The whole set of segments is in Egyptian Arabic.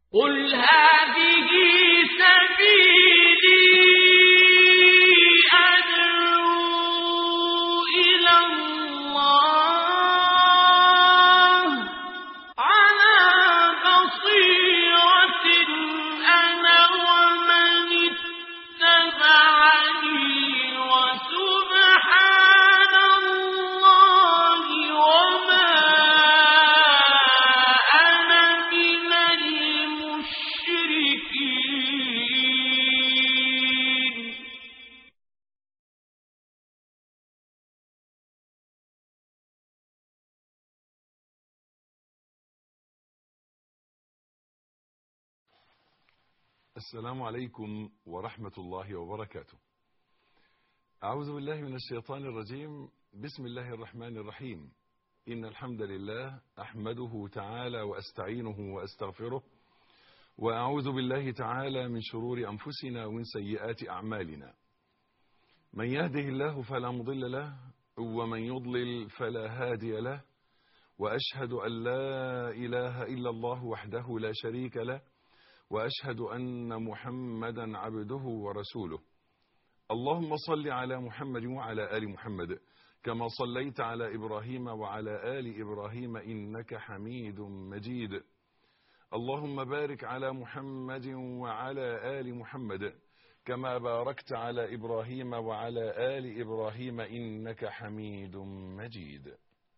قل هذه سبيلي أدعو إلى الله على بصيرة أنا ومن اتبعني وسبحان الله وما أنا من المشركين السلام عليكم ورحمة الله وبركاته أعوذ بالله من الشيطان الرجيم بسم الله الرحمن الرحيم إن الحمد لله أحمده تعالى وأستعينه وأستغفره وأعوذ بالله تعالى من شرور أنفسنا ومن سيئات أعمالنا من يهده الله فلا مضل له ومن يضلل فلا هادي له وأشهد أن لا إله إلا الله وحده لا شريك له واشهد ان محمدا عبده ورسوله اللهم صل على محمد وعلى ال محمد كما صليت على ابراهيم وعلى ال ابراهيم انك حميد مجيد اللهم بارك على محمد وعلى ال محمد كما باركت على ابراهيم وعلى ال ابراهيم انك حميد مجيد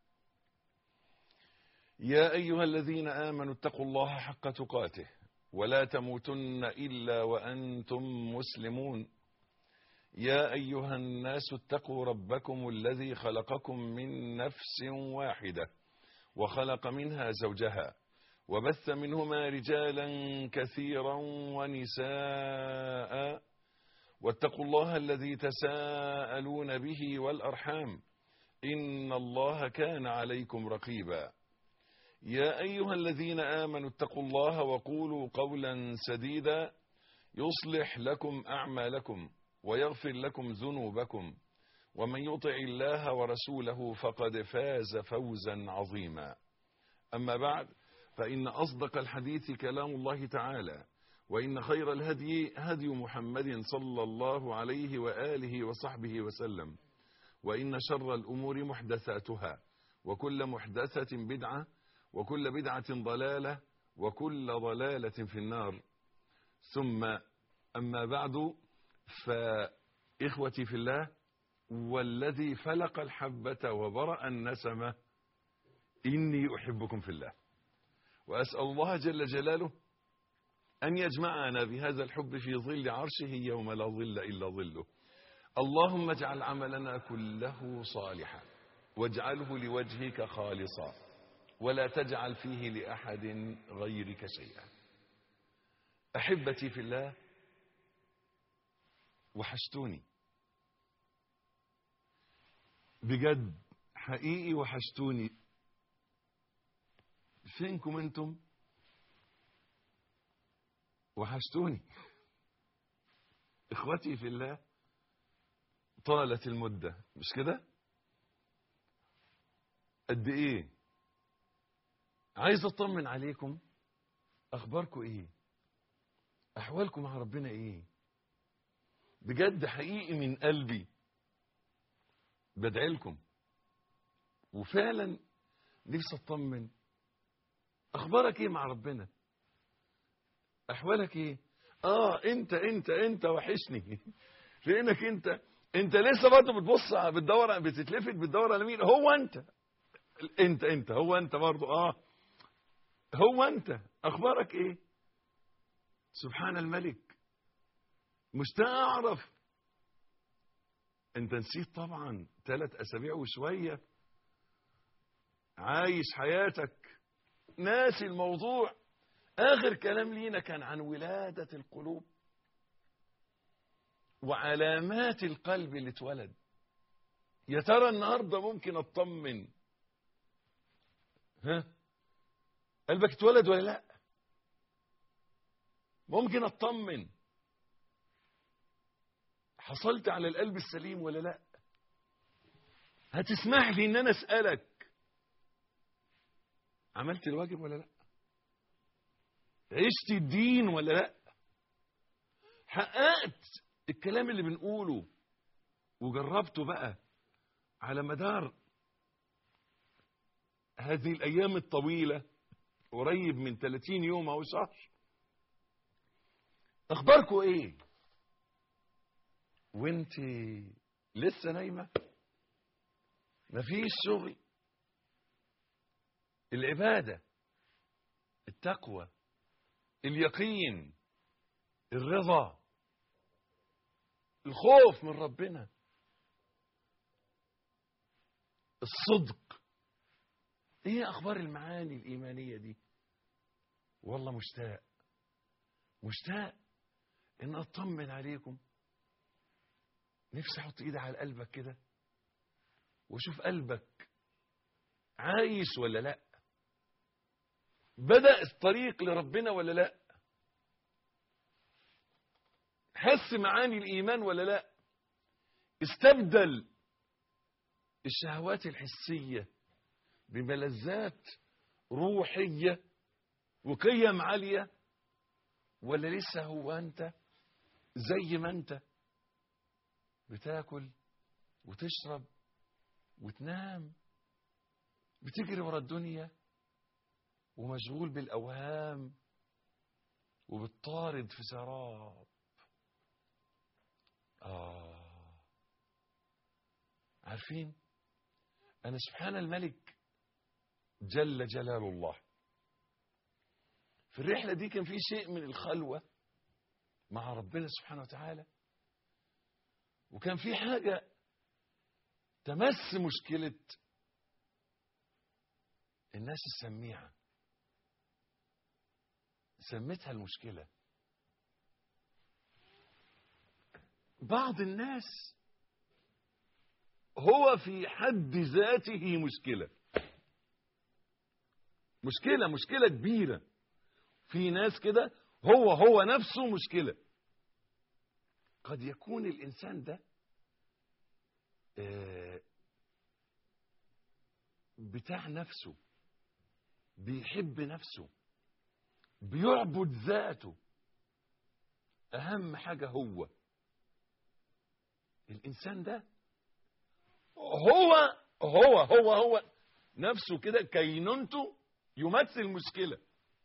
يا ايها الذين امنوا اتقوا الله حق تقاته ولا تموتن إلا وأنتم مسلمون يا أيها الناس اتقوا ربكم الذي خلقكم من نفس واحدة وخلق منها زوجها وبث منهما رجالا كثيرا ونساء واتقوا الله الذي تساءلون به والأرحام إن الله كان عليكم رقيبا يا أيها الذين آمنوا اتقوا الله وقولوا قولا سديدا يصلح لكم أعمالكم ويغفر لكم ذنوبكم ومن يطع الله ورسوله فقد فاز فوزا عظيما أما بعد فإن أصدق الحديث كلام الله تعالى وإن خير الهدي هدي محمد صلى الله عليه وآله وصحبه وسلم وإن شر الأمور محدثاتها وكل محدثة بدعة وكل بدعة ضلالة وكل ضلالة في النار ثم أما بعد فإخوتي في الله والذي فلق الحبة وبرأ النسمة إني أحبكم في الله وأسأل الله جل جلاله أن يجمعنا بهذا الحب في ظل عرشه يوم لا ظل إلا ظله اللهم اجعل عملنا كله صالحا واجعله لوجهك خالصا ولا تجعل فيه لأحد غيرك شيئا أحبتي في الله وحشتوني بجد حقيقي وحشتوني فينكم انتم وحشتوني اخوتي في الله طالت المدة مش كده قد ايه عايز اطمن عليكم اخباركم ايه احوالكم مع ربنا ايه بجد حقيقي من قلبي بدعي لكم وفعلا نفسي اطمن اخبارك ايه مع ربنا احوالك ايه اه انت انت انت وحشني لانك انت انت لسه برضه بتبص بتدور بتتلفت بتدور على مين هو انت انت انت هو انت برضه اه هو انت اخبارك ايه سبحان الملك مشتاق اعرف انت نسيت طبعا ثلاث اسابيع وشويه عايش حياتك ناسي الموضوع اخر كلام لينا كان عن ولاده القلوب وعلامات القلب اللي اتولد يا ترى النهارده ممكن اطمن ها قلبك اتولد ولا لا ممكن اطمن حصلت على القلب السليم ولا لا هتسمح لي ان انا اسالك عملت الواجب ولا لا عشت الدين ولا لا حققت الكلام اللي بنقوله وجربته بقى على مدار هذه الأيام الطويلة قريب من 30 يوم أو شهر أخباركم إيه وانت لسه نايمة مفيش شغل العبادة التقوى اليقين الرضا الخوف من ربنا الصدق ايه اخبار المعاني الايمانيه دي والله مشتاق مشتاق ان اطمن عليكم نفسي احط ايدي على قلبك كده واشوف قلبك عايش ولا لا بدأ الطريق لربنا ولا لا حس معاني الإيمان ولا لا استبدل الشهوات الحسية بملذات روحية وقيم عالية ولا لسه هو أنت زي ما أنت بتاكل وتشرب وتنام بتجري ورا الدنيا ومشغول بالأوهام وبتطارد في سراب آه عارفين أنا سبحان الملك جل جلال الله في الرحلة دي كان في شيء من الخلوة مع ربنا سبحانه وتعالى وكان في حاجة تمس مشكلة الناس السميعة سمتها المشكلة بعض الناس هو في حد ذاته مشكلة مشكلة مشكلة كبيرة في ناس كده هو هو نفسه مشكلة قد يكون الإنسان ده آه، بتاع نفسه بيحب نفسه بيعبد ذاته أهم حاجة هو الإنسان ده هو هو هو هو نفسه كده كينونته يمثل مشكلة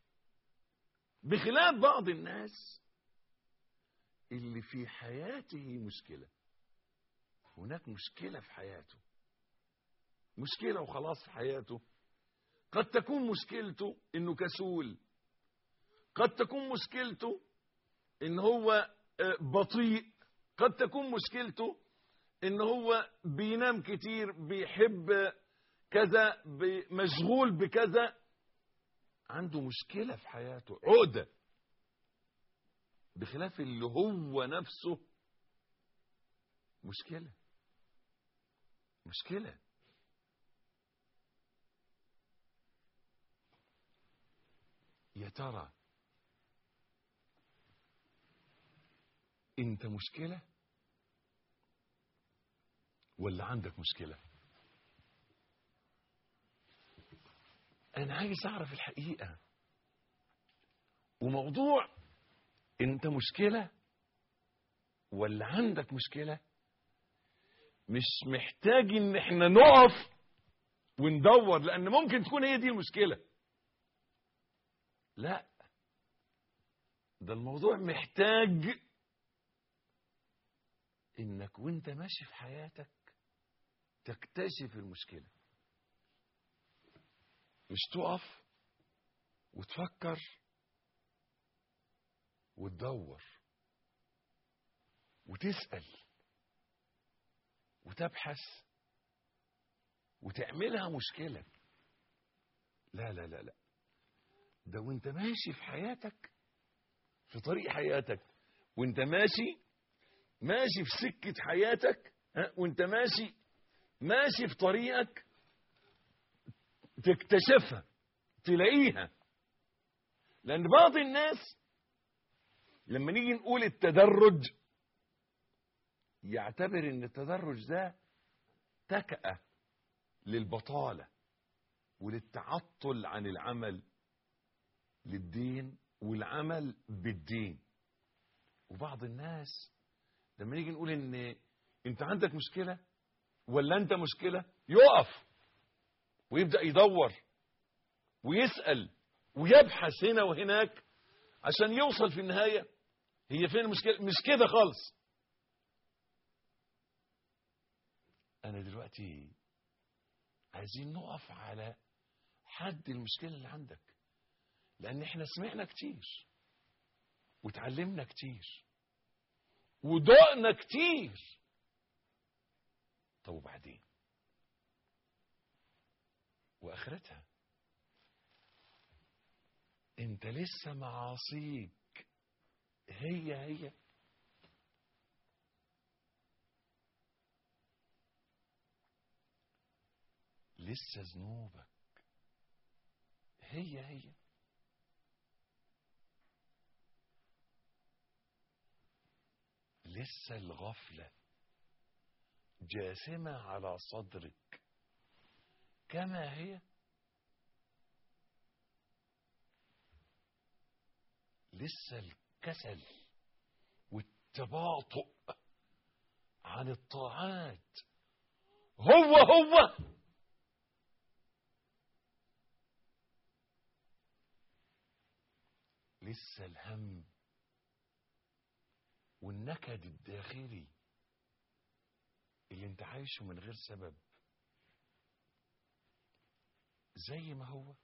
بخلاف بعض الناس اللي في حياته مشكلة هناك مشكلة في حياته مشكلة وخلاص في حياته قد تكون مشكلته انه كسول قد تكون مشكلته ان هو آه، بطيء قد تكون مشكلته ان هو بينام كتير بيحب كذا بي- مشغول بكذا عنده مشكلة في حياته عقدة بخلاف اللي هو نفسه مشكلة مشكلة يا ترى انت مشكلة ولا عندك مشكلة انا عايز اعرف الحقيقة وموضوع انت مشكلة ولا عندك مشكلة مش محتاج ان احنا نقف وندور لان ممكن تكون هي دي المشكلة لا ده الموضوع محتاج انك وانت ماشي في حياتك تكتشف المشكلة مش تقف وتفكر وتدور وتسأل وتبحث وتعملها مشكلة لا لا لا لا ده وانت ماشي في حياتك في طريق حياتك وانت ماشي ماشي في سكة حياتك ها، وانت ماشي ماشي في طريقك تكتشفها تلاقيها لأن بعض الناس لما نيجي نقول التدرج يعتبر ان التدرج ده تكأة للبطالة وللتعطل عن العمل للدين والعمل بالدين وبعض الناس لما نيجي نقول ان انت عندك مشكلة ولا انت مشكلة يقف ويبدأ يدور ويسأل ويبحث هنا وهناك عشان يوصل في النهاية هي فين المشكلة مش كده خالص انا دلوقتي عايزين نقف على حد المشكلة اللي عندك لان احنا سمعنا كتير وتعلمنا كتير ودقنا كتير طب وبعدين واخرتها انت لسه معاصيك هي هي لسه ذنوبك هي هي لسه الغفلة جاثمة على صدرك كما هي لسه الكسل والتباطؤ عن الطاعات هو هو لسه الهم والنكد الداخلي اللي انت عايشه من غير سبب زي ما هو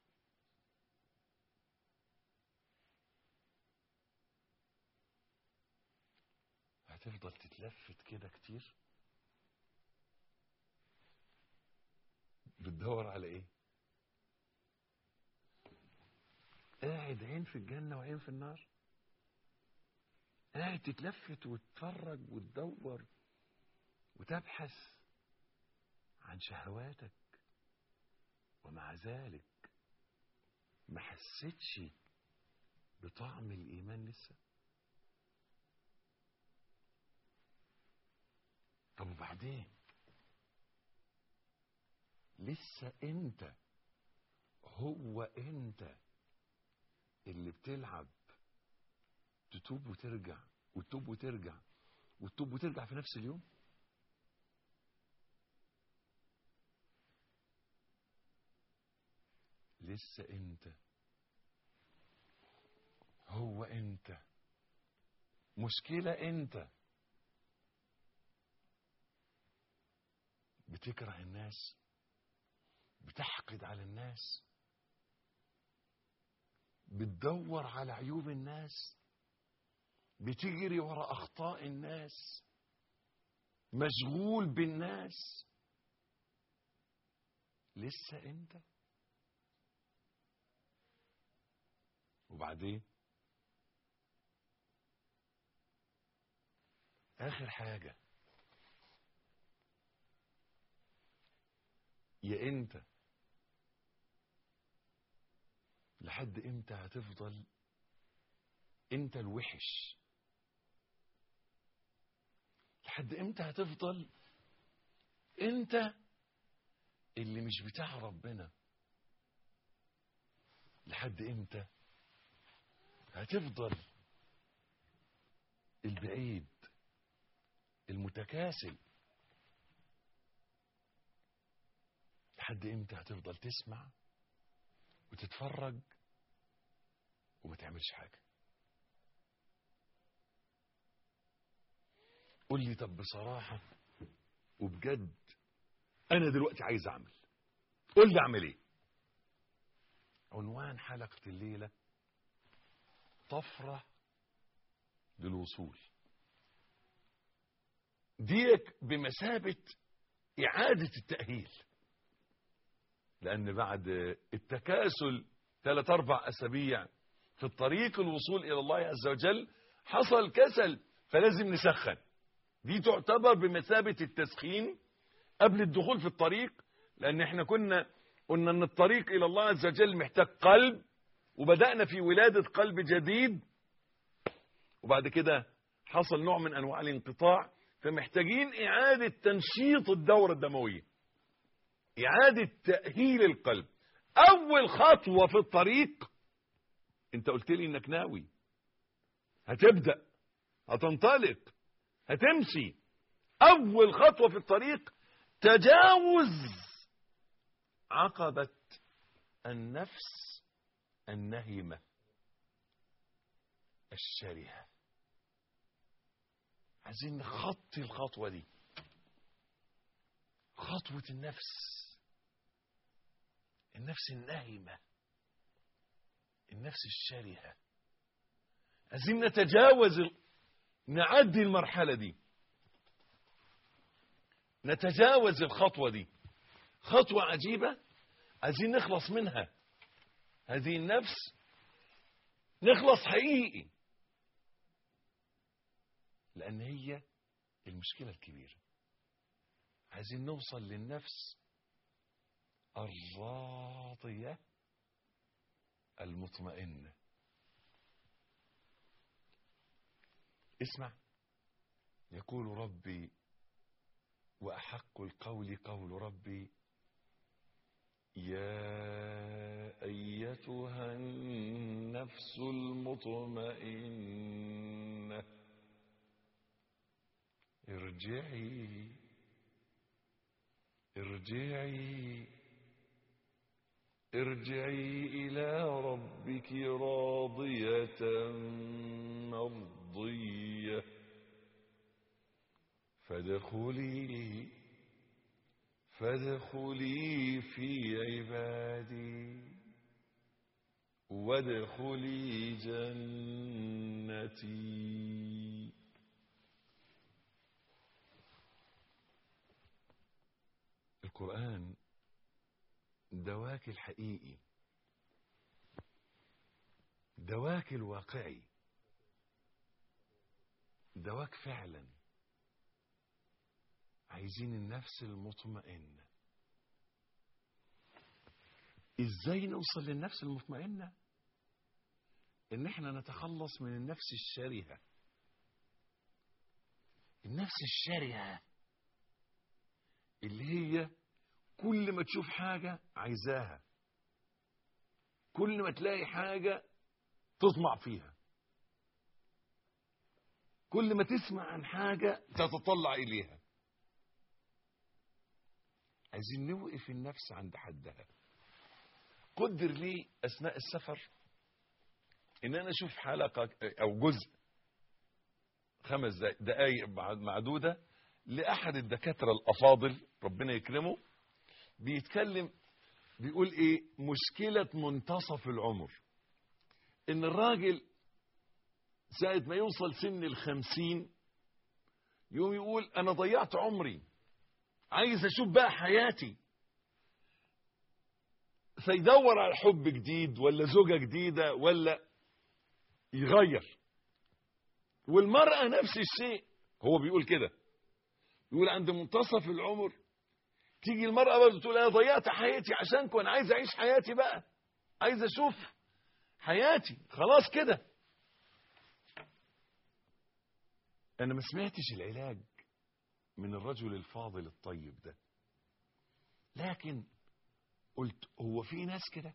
هتفضل تتلفت كده كتير بتدور على ايه قاعد عين في الجنة وعين في النار قاعد تتلفت وتتفرج وتدور وتبحث عن شهواتك ومع ذلك ما حسيتش بطعم الإيمان لسه طب وبعدين لسه انت هو انت اللي بتلعب تتوب وترجع وتتوب وترجع وتتوب وترجع في نفس اليوم لسه انت هو انت مشكلة انت بتكره الناس بتحقد على الناس بتدور على عيوب الناس بتجري ورا اخطاء الناس مشغول بالناس لسه انت وبعدين اخر حاجه يا انت لحد امتى هتفضل انت الوحش لحد امتى هتفضل انت اللي مش بتاع ربنا لحد امتى هتفضل البعيد المتكاسل لحد امتى هتفضل تسمع وتتفرج وما تعملش حاجة قول لي طب بصراحة وبجد انا دلوقتي عايز اعمل قول لي اعمل ايه عنوان حلقة الليلة طفرة للوصول ديك بمثابة إعادة التأهيل لأن بعد التكاسل ثلاث أربع أسابيع في الطريق الوصول إلى الله عز وجل حصل كسل فلازم نسخن دي تعتبر بمثابة التسخين قبل الدخول في الطريق لأن احنا كنا قلنا أن الطريق إلى الله عز وجل محتاج قلب وبدأنا في ولادة قلب جديد وبعد كده حصل نوع من أنواع الانقطاع فمحتاجين إعادة تنشيط الدورة الدموية إعادة تأهيل القلب أول خطوة في الطريق انت قلت لي انك ناوي هتبدأ هتنطلق هتمشي اول خطوة في الطريق تجاوز عقبة النفس النهمة الشرهة عايزين نخطي الخطوة دي خطوة النفس النفس الناهمة النفس الشرهة عايزين نتجاوز ال- نعدي المرحلة دي نتجاوز الخطوة دي خطوة عجيبة عايزين نخلص منها هذه النفس نخلص حقيقي لأن هي المشكلة الكبيرة عايزين نوصل للنفس الراضية المطمئنة اسمع يقول ربي وأحق القول قول ربي يا أيتها النفس المطمئنة ارجعي ارجعي ارجعي إلى ربك راضية مرضية فادخلي فادخلي في عبادي وادخلي جنتي القرآن دواك الحقيقي دواك الواقعي دواك فعلا عايزين النفس المطمئنة ازاي نوصل للنفس المطمئنة ان احنا نتخلص من النفس الشرهة النفس الشرهة اللي هي كل ما تشوف حاجة عايزاها كل ما تلاقي حاجة تطمع فيها كل ما تسمع عن حاجة تتطلع إليها عايزين نوقف النفس عند حدها قدر لي أثناء السفر إن أنا أشوف حلقة أو جزء خمس دقائق معدودة لأحد الدكاترة الأفاضل ربنا يكرمه بيتكلم بيقول إيه مشكلة منتصف العمر إن الراجل ساعة ما يوصل سن الخمسين يوم يقول أنا ضيعت عمري عايز أشوف بقى حياتي فيدور على حب جديد ولا زوجة جديدة ولا يغير والمرأة نفس الشيء هو بيقول كده يقول عند منتصف العمر تيجي المرأة برضه تقول أنا ضيعت حياتي عشانكم أنا عايز أعيش حياتي بقى عايز أشوف حياتي خلاص كده أنا ما سمعتش العلاج من الرجل الفاضل الطيب ده لكن قلت هو في ناس كده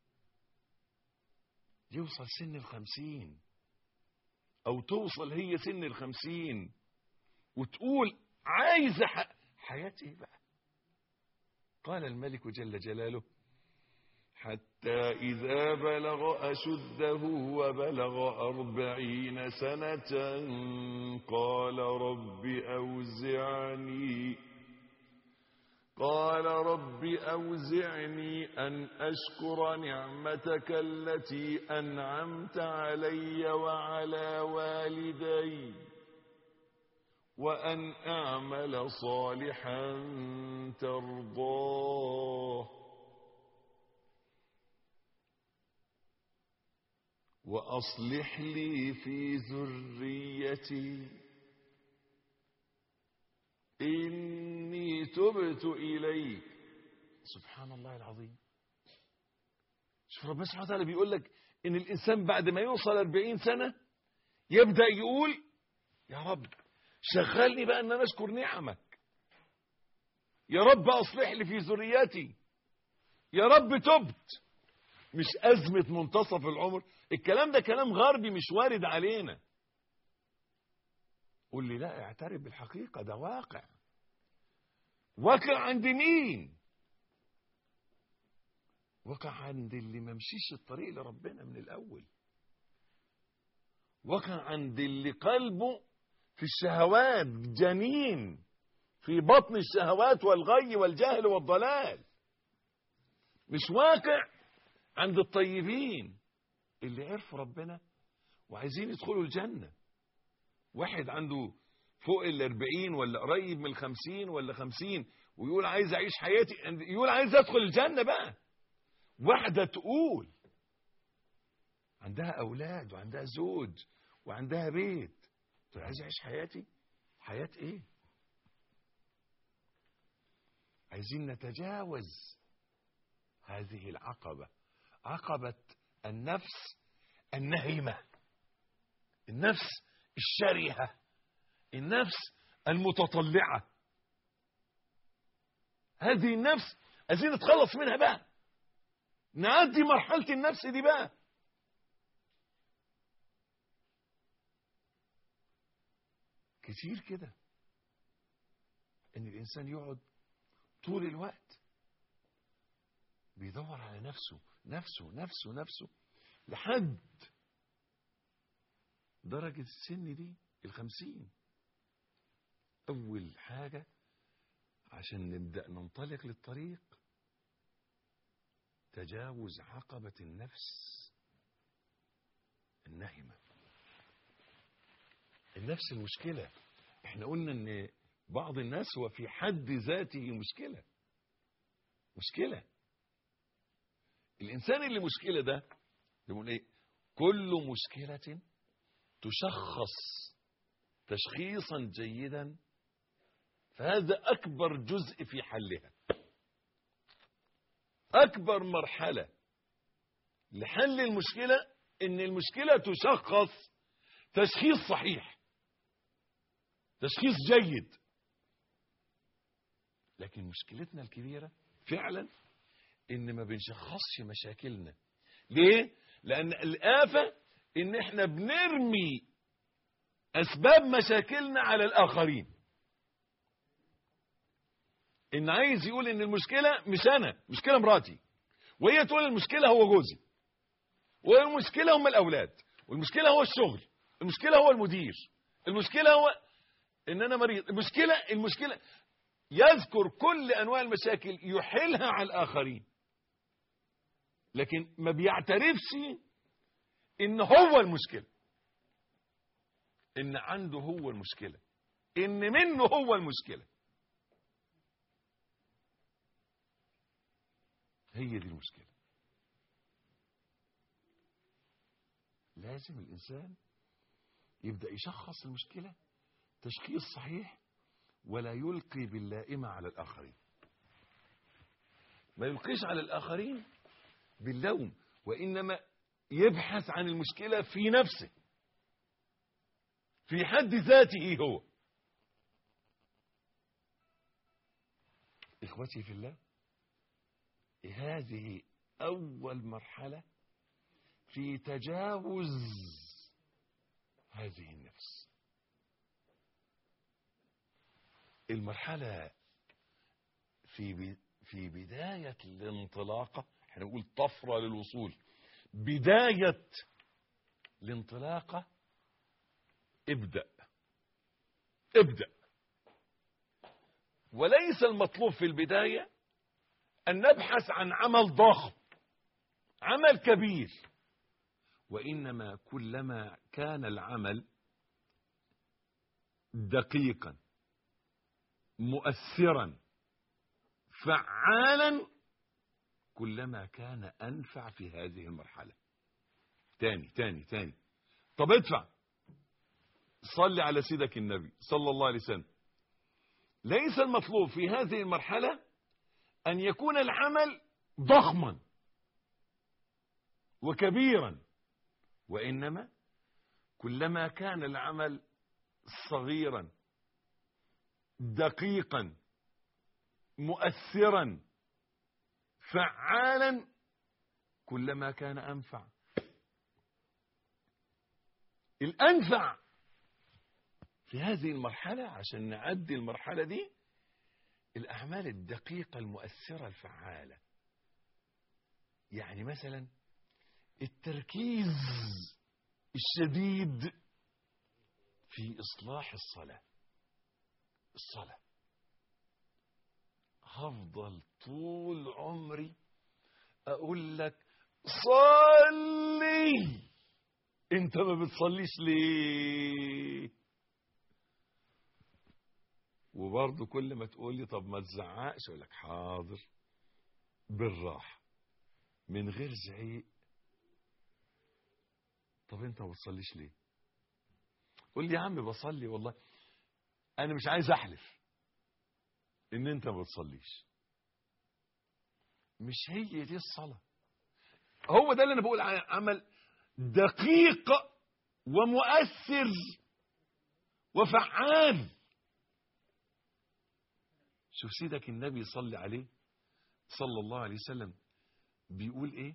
يوصل سن الخمسين أو توصل هي سن الخمسين وتقول عايزة ح... حياتي إيه بقى قال الملك جل جلاله حتى إذا بلغ أشده وبلغ أربعين سنة قال رب أوزعني قال رب أوزعني أن أشكر نعمتك التي أنعمت علي وعلى والدي وأن أعمل صالحا ترضاه وأصلح لي في ذريتي إني تبت إليك سبحان الله العظيم شوف ربنا سبحانه وتعالى بيقول لك إن الإنسان بعد ما يوصل 40 سنة يبدأ يقول يا رب شغلني بقى أن أنا أشكر نعمك يا رب أصلح لي في ذريتي يا رب تبت مش أزمة منتصف العمر الكلام ده كلام غربي مش وارد علينا قول لي لا اعترف بالحقيقة ده واقع واقع عند مين واقع عند اللي ما مشيش الطريق لربنا من الأول واقع عند اللي قلبه في الشهوات جنين في بطن الشهوات والغي والجهل والضلال مش واقع عند الطيبين اللي عرفوا ربنا وعايزين يدخلوا الجنة واحد عنده فوق الاربعين ولا قريب من الخمسين ولا خمسين ويقول عايز اعيش حياتي يقول عايز ادخل الجنة بقى واحدة تقول عندها اولاد وعندها زوج وعندها بيت تقول عايز اعيش حياتي حياة ايه عايزين نتجاوز هذه العقبة عقبة النفس النهمة النفس الشرهة النفس المتطلعة هذه النفس عايزين نتخلص منها بقى نعدي مرحلة النفس دي بقى كتير كده ان الانسان يقعد طول الوقت بيدور على نفسه نفسه نفسه نفسه لحد درجة السن دي الخمسين أول حاجة عشان نبدأ ننطلق للطريق تجاوز عقبة النفس النهمة النفس المشكلة احنا قلنا ان بعض الناس هو في حد ذاته مشكلة مشكلة الإنسان اللي مشكلة ده يقول إيه كل مشكلة تشخص تشخيصا جيدا فهذا أكبر جزء في حلها أكبر مرحلة لحل المشكلة إن المشكلة تشخص تشخيص صحيح تشخيص جيد لكن مشكلتنا الكبيرة فعلا ان ما بنشخصش مشاكلنا ليه لان الآفة ان احنا بنرمي اسباب مشاكلنا على الاخرين ان عايز يقول ان المشكلة مش انا مشكلة مراتي وهي تقول المشكلة هو جوزي والمشكلة هم الاولاد والمشكلة هو الشغل المشكلة هو المدير المشكلة هو ان انا مريض المشكلة المشكلة يذكر كل انواع المشاكل يحيلها على الاخرين لكن ما بيعترفش ان هو المشكلة ان عنده هو المشكلة ان منه هو المشكلة هي دي المشكلة لازم الإنسان يبدأ يشخص المشكلة تشخيص صحيح ولا يلقي باللائمة على الآخرين ما يلقيش على الآخرين باللوم وإنما يبحث عن المشكلة في نفسه في حد ذاته هو إخوتي في الله هذه أول مرحلة في تجاوز هذه النفس المرحلة في في بداية الانطلاقة احنا نقول طفرة للوصول بداية الانطلاقة ابدأ ابدأ وليس المطلوب في البداية أن نبحث عن عمل ضخم عمل كبير وإنما كلما كان العمل دقيقا مؤثرا فعالا كلما كان أنفع في هذه المرحلة تاني تاني تاني طب ادفع صل على سيدك النبي صلى الله عليه وسلم ليس المطلوب في هذه المرحلة أن يكون العمل ضخما وكبيرا وإنما كلما كان العمل صغيرا دقيقا مؤثرا فعالا كلما كان أنفع الأنفع في هذه المرحلة عشان نعدي المرحلة دي الأعمال الدقيقة المؤثرة الفعالة يعني مثلا التركيز الشديد في إصلاح الصلاة الصلاة هفضل طول عمري أقول لك صلي انت ما بتصليش ليه وبرضه كل ما تقول لي طب ما تزعقش اقول لك حاضر بالراحه من غير زعيق طب انت ما بتصليش ليه قول لي يا عم بصلي والله انا مش عايز احلف ان انت ما بتصليش مش هي دي الصلاه هو ده اللي انا بقول ع- عمل دقيق ومؤثر وفعال شوف سيدك النبي صلى عليه صلى الله عليه وسلم بيقول ايه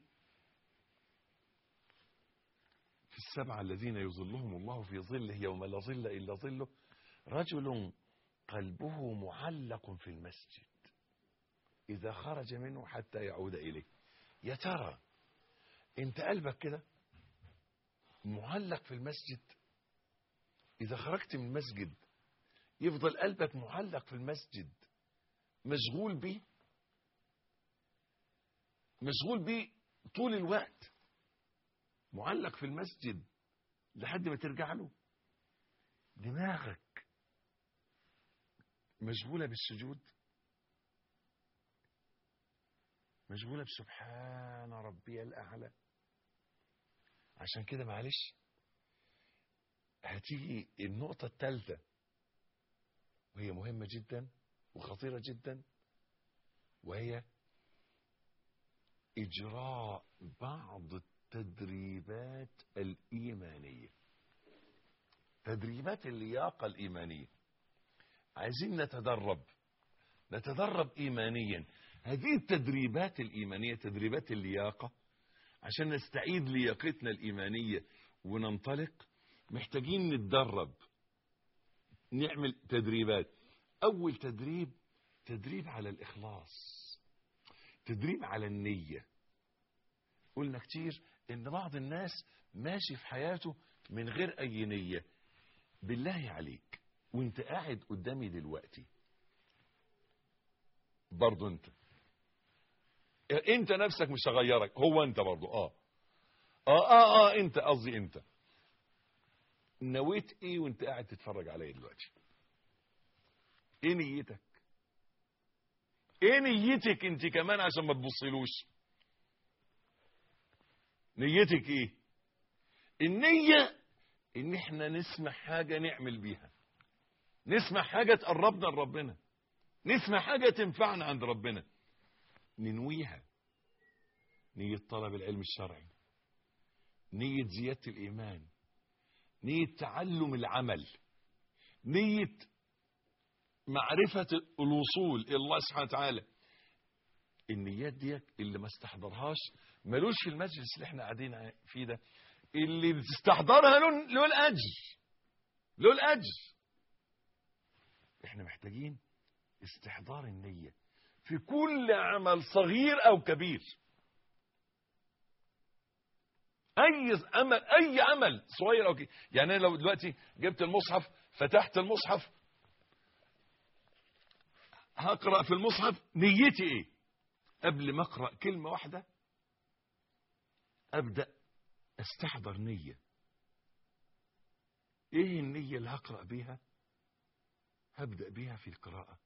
في السبعة الذين يظلهم الله في ظله يوم لا ظل إلا ظله رجل قلبه معلق في المسجد إذا خرج منه حتى يعود إليه يا ترى انت قلبك كده معلق في المسجد إذا خرجت من المسجد يفضل قلبك معلق في المسجد مشغول بيه مشغول بيه طول الوقت معلق في المسجد لحد ما ترجع له دماغك مشغولة بالسجود مشغولة بسبحان ربي الأعلى عشان كده معلش هتيجي النقطة الثالثة وهي مهمة جدا وخطيرة جدا وهي إجراء بعض التدريبات الإيمانية تدريبات اللياقة الإيمانية عايزين نتدرب نتدرب إيمانيا هذه التدريبات الإيمانية تدريبات اللياقة عشان نستعيد لياقتنا الإيمانية وننطلق محتاجين نتدرب نعمل تدريبات أول تدريب تدريب على الإخلاص تدريب على النية قلنا كتير إن بعض الناس ماشي في حياته من غير أي نية بالله عليك وانت قاعد قدامي دلوقتي برضو انت انت نفسك مش هغيرك هو انت برضو اه اه اه, آه انت قصدي انت نويت ايه وانت قاعد تتفرج عليا دلوقتي ايه نيتك ايه نيتك انت كمان عشان ما تبصيلوش نيتك ايه النية ان احنا نسمع حاجة نعمل بيها نسمع حاجة تقربنا لربنا نسمع حاجة تنفعنا عند ربنا ننويها نية طلب العلم الشرعي نية زيادة الإيمان نية تعلم العمل نية معرفة الوصول إلى الله سبحانه وتعالى النيات دي اللي ما استحضرهاش ملوش في المجلس اللي احنا قاعدين فيه ده اللي بتستحضرها له له الأجر له الأجر احنا محتاجين استحضار النية في كل عمل صغير أو كبير أي عمل أي عمل صغير أو كبير يعني أنا لو دلوقتي جبت المصحف فتحت المصحف هقرأ في المصحف نيتي إيه قبل ما أقرأ كلمة واحدة أبدأ استحضر نية إيه النية اللي هقرأ بيها هبدأ بيها في القراءة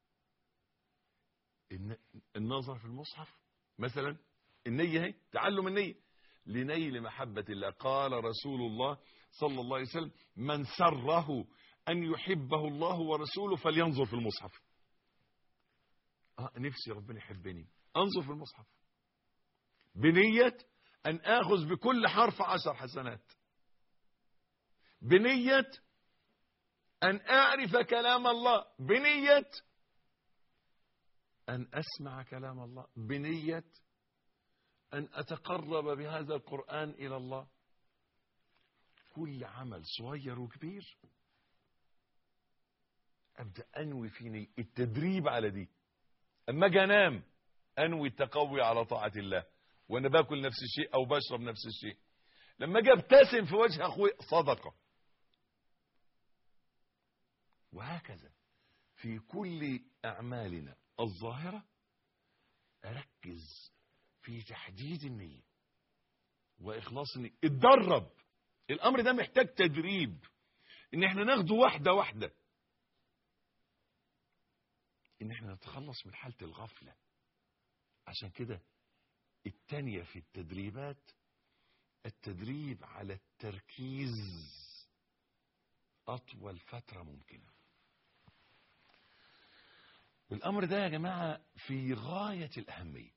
النظر في المصحف مثلا النية هي تعلم النية لنيل محبة الله قال رسول الله صلى الله عليه وسلم من سره أن يحبه الله ورسوله فلينظر في المصحف آه نفسي ربنا يحبني انظر في المصحف بنية أن آخذ بكل حرف عشر حسنات بنية أن أعرف كلام الله بنية أن أسمع كلام الله بنية أن أتقرب بهذا القرآن إلى الله كل عمل صغير وكبير أبدأ أنوي فيني التدريب على دي أما أجي أنام أنوي التقوي على طاعة الله وأنا باكل نفس الشيء أو بشرب نفس الشيء لما أجي أبتسم في وجه أخوي صدقة وهكذا في كل أعمالنا الظاهرة أركز في تحديد النية وإخلاص النية اتدرب الأمر ده محتاج تدريب إن احنا ناخده واحدة واحدة إن احنا نتخلص من حالة الغفلة عشان كده التانية في التدريبات التدريب على التركيز أطول فترة ممكنة والأمر ده يا جماعة في غاية الأهمية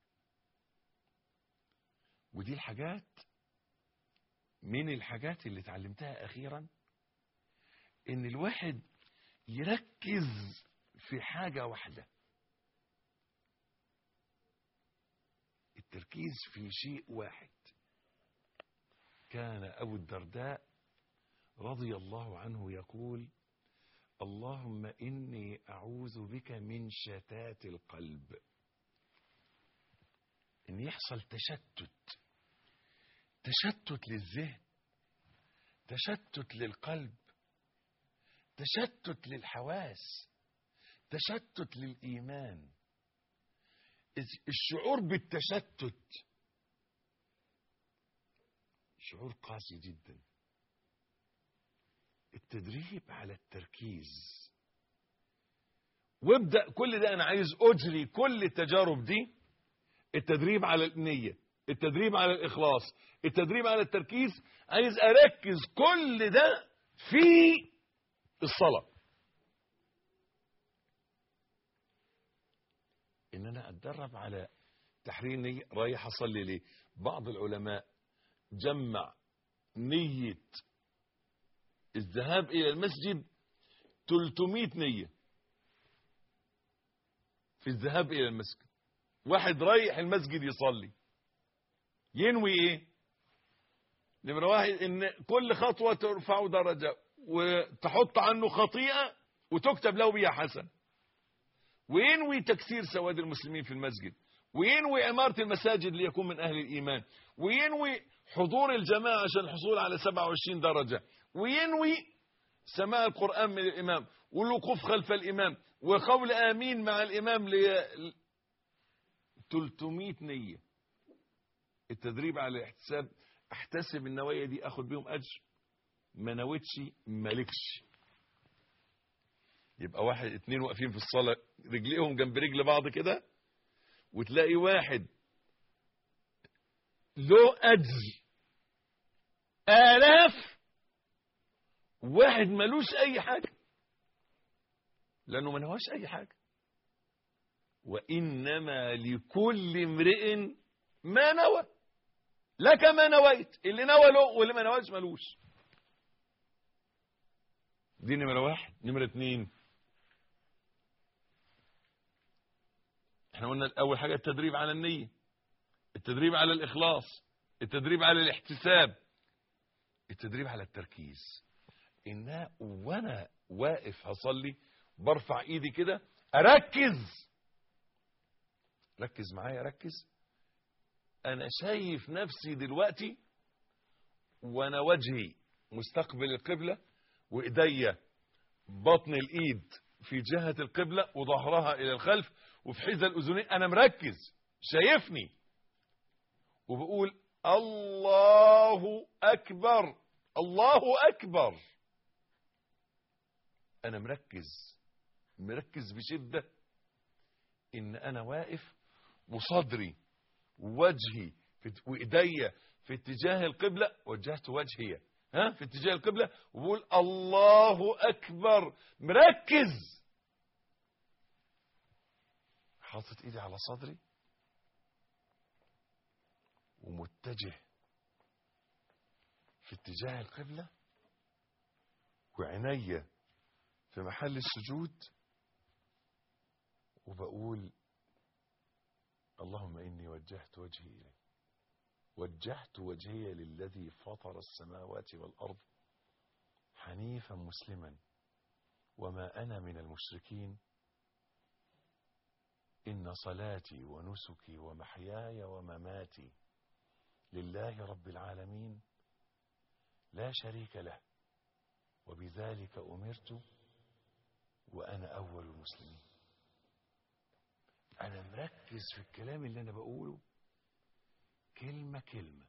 ودي الحاجات من الحاجات اللي اتعلمتها أخيرا إن الواحد يركز في حاجة واحدة التركيز في شيء واحد كان أبو الدرداء رضي الله عنه يقول اللهم إني أعوذ بك من شتات القلب إن يحصل تشتت تشتت للذهن تشتت للقلب تشتت للحواس تشتت للإيمان الشعور بالتشتت شعور قاسي جدا التدريب على التركيز وابدأ كل ده أنا عايز أجري كل التجارب دي التدريب على النية التدريب على الإخلاص التدريب على التركيز عايز أركز كل ده في الصلاة إن أنا أتدرب على تحرير نية رايح أصلي ليه بعض العلماء جمع نية الذهاب إلى المسجد 300 نية في الذهاب إلى المسجد واحد رايح المسجد يصلي ينوي ايه نمرة واحد ان كل خطوة ترفع درجة وتحط عنه خطيئة وتكتب له بها حسن وينوي تكثير سواد المسلمين في المسجد وينوي عمارة المساجد ليكون من أهل الإيمان وينوي حضور الجماعة عشان الحصول على 27 درجة وينوي سماع القرآن من الإمام والوقوف خلف الإمام وقول آمين مع الإمام ل 300 نية التدريب على الاحتساب احتسب النوايا دي اخد بيهم اجر ما نويتش مالكش يبقى واحد اتنين واقفين في الصلاة رجليهم جنب رجل بعض كده وتلاقي واحد له اجر الاف واحد ملوش اي حاجة لانه ما نواش اي حاجة وانما لكل امرئ ما نوى لك ما نويت اللي نوى له واللي ما نواش ملوش دي نمرة واحد نمرة اتنين احنا قلنا اول حاجة التدريب على النية التدريب على الاخلاص التدريب على الاحتساب التدريب على التركيز ان وانا واقف هصلي برفع ايدي كده اركز ركز معايا ركز انا شايف نفسي دلوقتي وانا وجهي مستقبل القبلة وايديا بطن الايد في جهة القبلة وظهرها الى الخلف وفي حذاء الاذنين انا مركز شايفني وبقول الله اكبر الله اكبر انا مركز مركز بشدة ان انا واقف وصدري ووجهي وايديا في اتجاه القبلة وجهت وجهي ها في اتجاه القبلة وبقول الله اكبر مركز حاطط ايدي على صدري ومتجه في اتجاه القبلة وعينيا في محل السجود وبقول اللهم إني وجهت وجهي إليك وجهت وجهي للذي فطر السماوات والأرض حنيفا مسلما وما أنا من المشركين إن صلاتي ونسكي ومحياي ومماتي لله رب العالمين لا شريك له وبذلك أمرت وأنا أول المسلمين أنا مركز في الكلام اللي أنا بقوله كلمة كلمة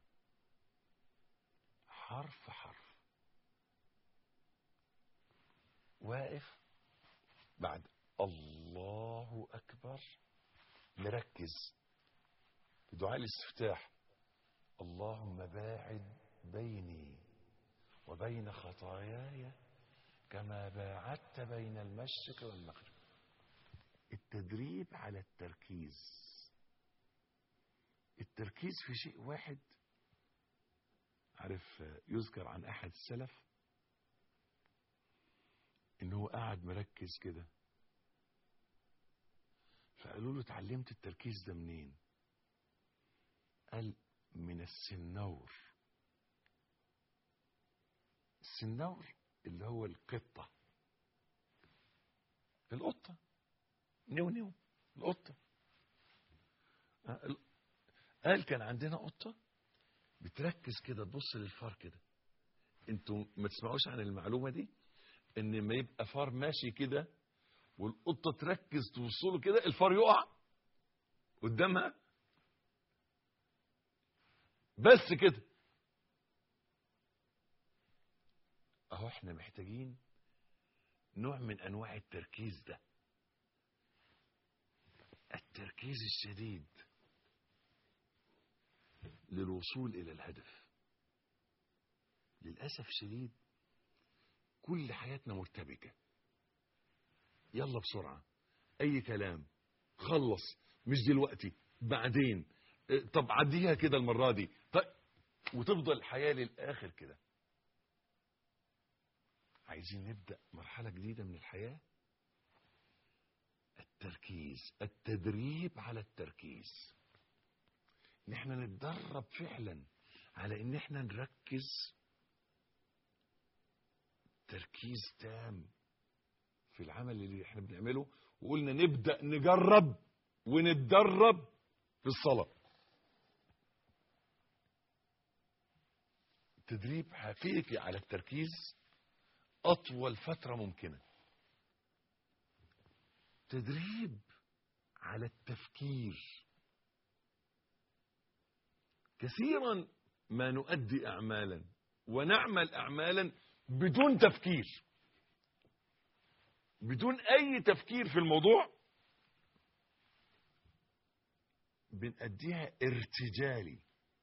حرف حرف واقف بعد الله أكبر مركز في دعاء الاستفتاح اللهم باعد بيني وبين خطاياي كما باعدت بين المشرق والمغرب التدريب على التركيز التركيز في شيء واحد عارف يذكر عن احد السلف انه قاعد مركز كده فقالوا له اتعلمت التركيز ده منين قال من السنور السنور اللي هو القطة القطة نيو نيو القطة قال كان عندنا قطة بتركز كده تبص للفار كده انتوا ما تسمعوش عن المعلومة دي ان ما يبقى فار ماشي كده والقطة تركز توصله كده الفار يقع قدامها بس كده اهو احنا محتاجين نوع من انواع التركيز ده التركيز الشديد للوصول الى الهدف للاسف شديد كل حياتنا مرتبكه يلا بسرعه اي كلام خلص مش دلوقتي بعدين اه، طب عديها كده المره دي طيب وتفضل الحياه للاخر كده عايزين نبدا مرحله جديده من الحياه التركيز التدريب على التركيز ان احنا نتدرب فعلا على ان احنا نركز تركيز تام في العمل اللي احنا بنعمله وقلنا نبدا نجرب ونتدرب في الصلاه تدريب حقيقي على التركيز اطول فتره ممكنه تدريب على التفكير كثيرا ما نؤدي اعمالا ونعمل اعمالا بدون تفكير بدون اي تفكير في الموضوع بنأديها ارتجالي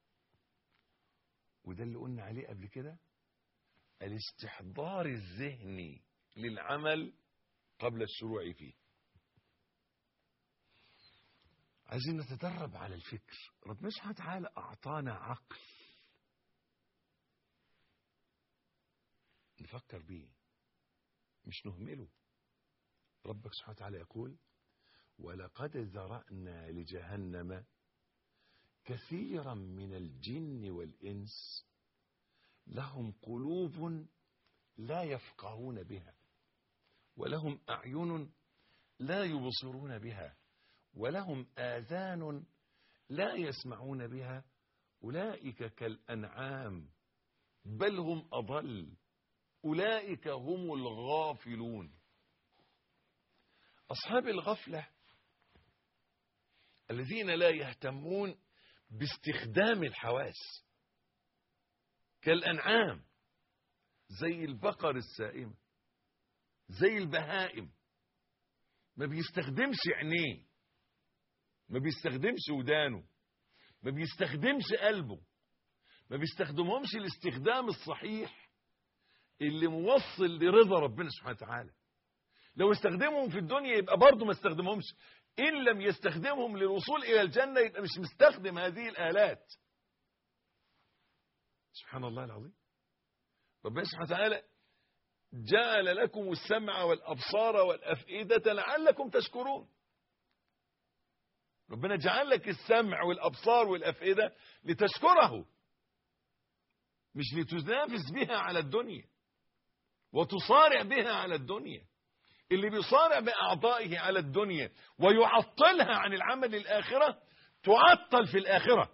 وده اللي قلنا عليه قبل كده الاستحضار الذهني للعمل قبل الشروع فيه عايزين نتدرب على الفكر ربنا سبحانه وتعالى أعطانا عقل نفكر بيه مش نهمله ربك سبحانه وتعالى يقول ولقد ذرأنا لجهنم كثيرا من الجن والإنس لهم قلوب لا يفقهون بها ولهم أعين لا يبصرون بها ولهم آذان لا يسمعون بها أولئك كالأنعام بل هم أضل أولئك هم الغافلون أصحاب الغفلة الذين لا يهتمون باستخدام الحواس كالأنعام زي البقر السائمة زي البهائم ما بيستخدمش عينيه ما بيستخدمش ودانه ما بيستخدمش قلبه ما بيستخدمهمش الاستخدام الصحيح اللي موصل لرضا ربنا سبحانه وتعالى لو استخدمهم في الدنيا يبقى برضه ما استخدمهمش إن لم يستخدمهم للوصول إلى الجنة يبقى مش مستخدم هذه الآلات سبحان الله العظيم ربنا سبحانه وتعالى جعل لكم السمع والأبصار والأفئدة لعلكم تشكرون ربنا جعل لك السمع والأبصار والأفئدة لتشكره مش لتنافس بها على الدنيا وتصارع بها على الدنيا اللي بيصارع بأعضائه على الدنيا ويعطلها عن العمل الآخرة تعطل في الآخرة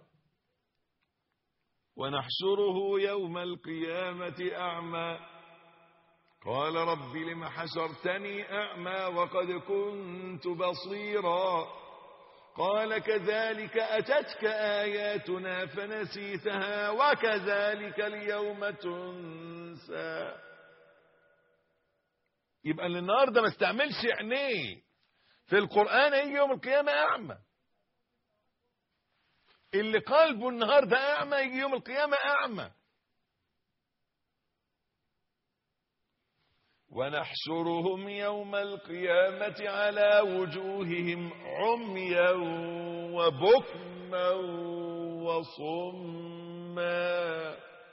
ونحشره يوم القيامة أعمى قال رب لم حشرتني أعمى وقد كنت بصيرا قال كذلك أتتك آياتنا فنسيتها وكذلك اليوم تنسى يبقى اللي النهارده ما استعملش عينيه في القرآن هيجي يوم القيامة أعمى اللي قلبه النهارده أعمى يجي يوم القيامة أعمى ونحشرهم يوم القيامة على وجوههم عميا وبكما وصما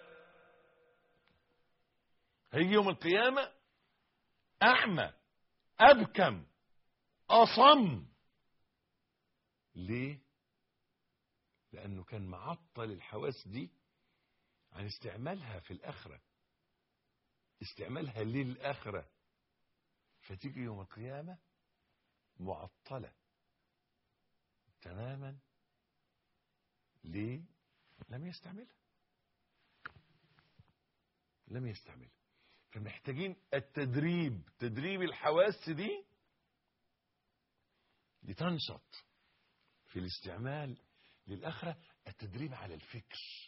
هيجي يوم القيامة أعمى أبكم أصم ليه؟ لأنه كان معطل الحواس دي عن استعمالها في الآخرة استعمالها للآخرة فتيجي يوم القيامة معطلة تماما ليه؟ لم يستعملها لم يستعملها فمحتاجين التدريب تدريب الحواس دي لتنشط في الاستعمال للآخرة التدريب على الفكر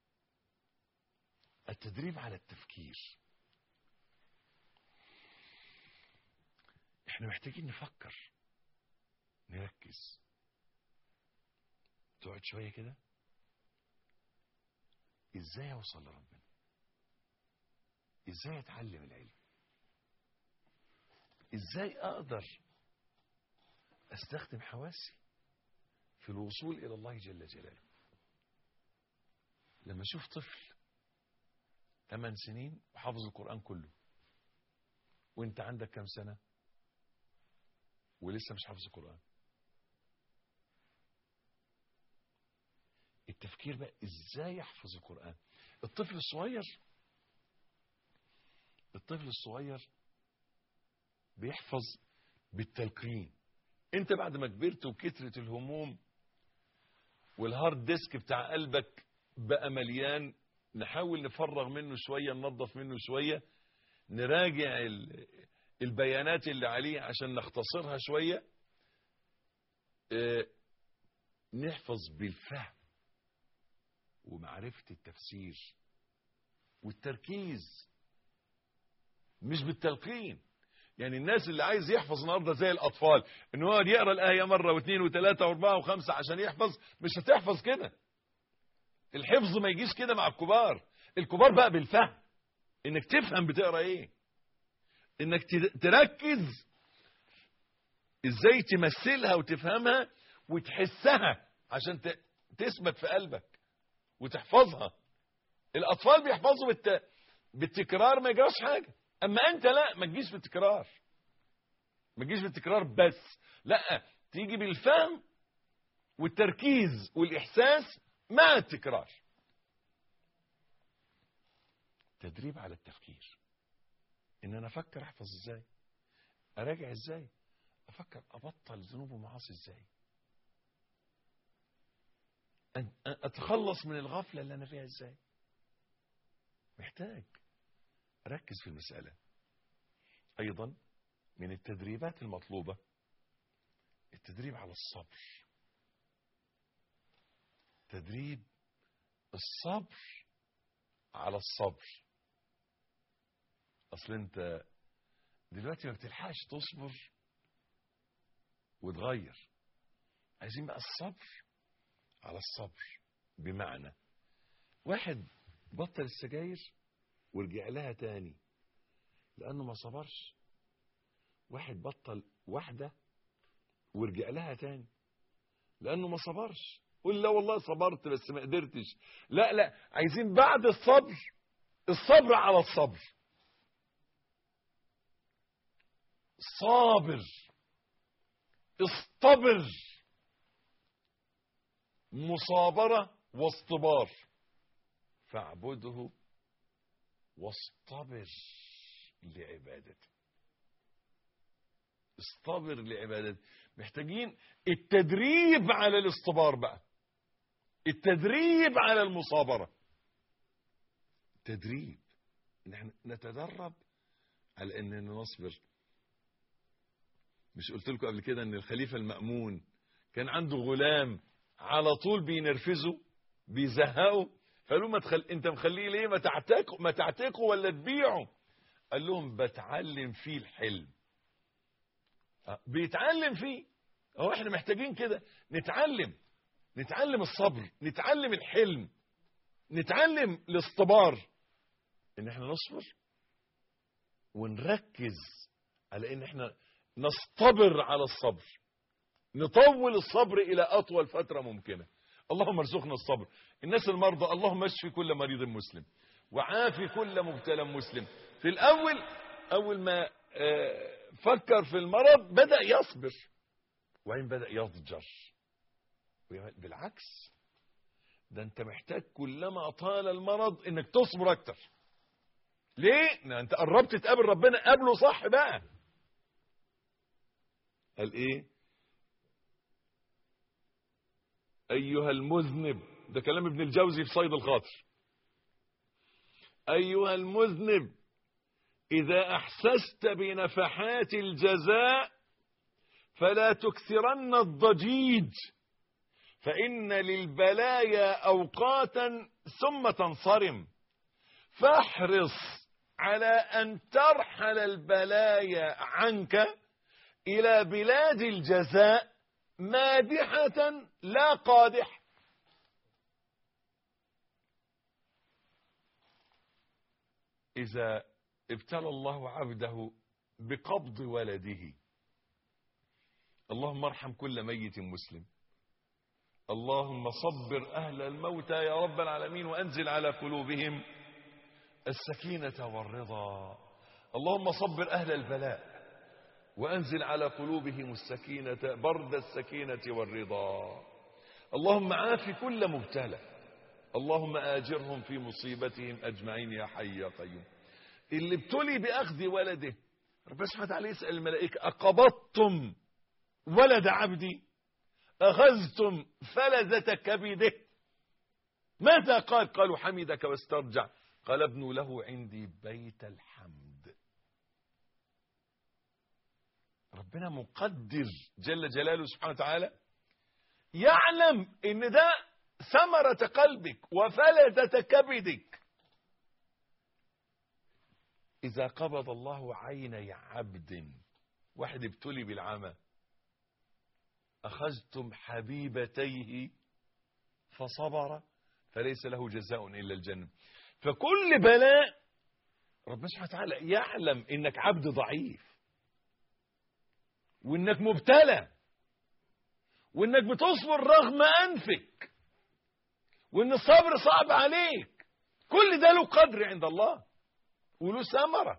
التدريب على التفكير احنا محتاجين نفكر نركز تقعد شوية كده ازاي اوصل لربنا ازاي اتعلم العلم ازاي اقدر استخدم حواسي في الوصول الى الله جل جلاله لما اشوف طفل 8 سنين وحافظ القرآن كله وانت عندك كم سنة ولسه مش حافظ القرآن التفكير بقى ازاي يحفظ القرآن الطفل الصغير الطفل الصغير بيحفظ بالتلقين انت بعد ما كبرت وكترت الهموم والهارد ديسك بتاع قلبك بقى مليان نحاول نفرغ منه شوية ننظف منه شوية نراجع البيانات اللي عليه عشان نختصرها شوية اه نحفظ بالفهم ومعرفة التفسير والتركيز مش بالتلقين يعني الناس اللي عايز يحفظ النهارده زي الاطفال ان هو يقرا الايه مره واثنين وثلاثه واربعه وخمسه عشان يحفظ مش هتحفظ كده الحفظ ما يجيش كده مع الكبار الكبار بقى بالفهم انك تفهم بتقرا ايه انك تركز ازاي تمثلها وتفهمها وتحسها عشان تثبت في قلبك وتحفظها الاطفال بيحفظوا بالت... بالتكرار ما يجراش حاجه اما انت لا ما تجيش بالتكرار ما تجيش بالتكرار بس لا تيجي بالفهم والتركيز والاحساس مع التكرار تدريب على التفكير ان انا افكر احفظ ازاي اراجع ازاي افكر ابطل ذنوب ومعاصي ازاي اتخلص من الغفله اللي انا فيها ازاي محتاج ركز في المساله ايضا من التدريبات المطلوبه التدريب على الصبر تدريب الصبر على الصبر اصل انت دلوقتي ما بتلحقش تصبر وتغير عايزين بقى الصبر على الصبر بمعنى واحد بطل السجاير ورجع لها تاني لانه ما صبرش واحد بطل واحدة ورجع لها تاني لانه ما صبرش قول لا والله صبرت بس ما قدرتش لا لا عايزين بعد الصبر الصبر على الصبر صابر اصطبر مصابرة واصطبار فاعبده واصطبر لعبادته اصطبر لعبادته محتاجين التدريب على الاصطبار بقى التدريب على المصابرة تدريب نحن نتدرب على اننا نصبر مش قلت لكم قبل كده ان الخليفة المأمون كان عنده غلام على طول بينرفزه بيزهقه فقالوا ما تخل... انت مخليه ليه ما تعتقه ما تعتقه ولا تبيعه قال لهم بتعلم فيه الحلم أه، بيتعلم فيه هو احنا محتاجين كده نتعلم نتعلم الصبر نتعلم الحلم نتعلم الاصطبار ان احنا نصبر ونركز على ان احنا نصطبر على الصبر نطول الصبر الى اطول فتره ممكنه اللهم ارزقنا الصبر الناس المرضى اللهم اشفي كل مريض مسلم وعافي كل مبتلى مسلم في الاول اول ما آه، فكر في المرض بدا يصبر وبعدين بدا يضجر بالعكس ده انت محتاج كلما طال المرض انك تصبر اكتر ليه ده انت قربت تقابل ربنا قابله صح بقى قال ايه ايها المذنب ده كلام ابن الجوزي في صيد الخاطر ايها المذنب اذا احسست بنفحات الجزاء فلا تكثرن الضجيج فان للبلايا اوقاتا ثم تنصرم فاحرص على ان ترحل البلايا عنك الى بلاد الجزاء مادحة لا قادح إذا ابتلى الله عبده بقبض ولده اللهم ارحم كل ميت مسلم اللهم صبر أهل الموتى يا رب العالمين وأنزل على قلوبهم السكينة والرضا اللهم صبر أهل البلاء وأنزل على قلوبهم السكينة برد السكينة والرضا اللهم عاف كل مبتلى اللهم آجرهم في مصيبتهم أجمعين يا حي يا قيوم اللي ابتلي بأخذ ولده ربنا سبحانه وتعالى يسأل الملائكة أقبضتم ولد عبدي أخذتم فلذة كبده ماذا قال قالوا حمدك واسترجع قال ابن له عندي بيت الحمد ربنا مقدر جل جلاله سبحانه وتعالى يعلم ان ده ثمرة قلبك وفلذة كبدك إذا قبض الله عيني عبد واحد ابتلي بالعمى أخذتم حبيبتيه فصبر فليس له جزاء إلا الجنة فكل بلاء ربنا سبحانه وتعالى يعلم إنك عبد ضعيف وإنك مبتلى وإنك بتصبر رغم أنفك وإن الصبر صعب عليك كل ده له قدر عند الله وله ثمرة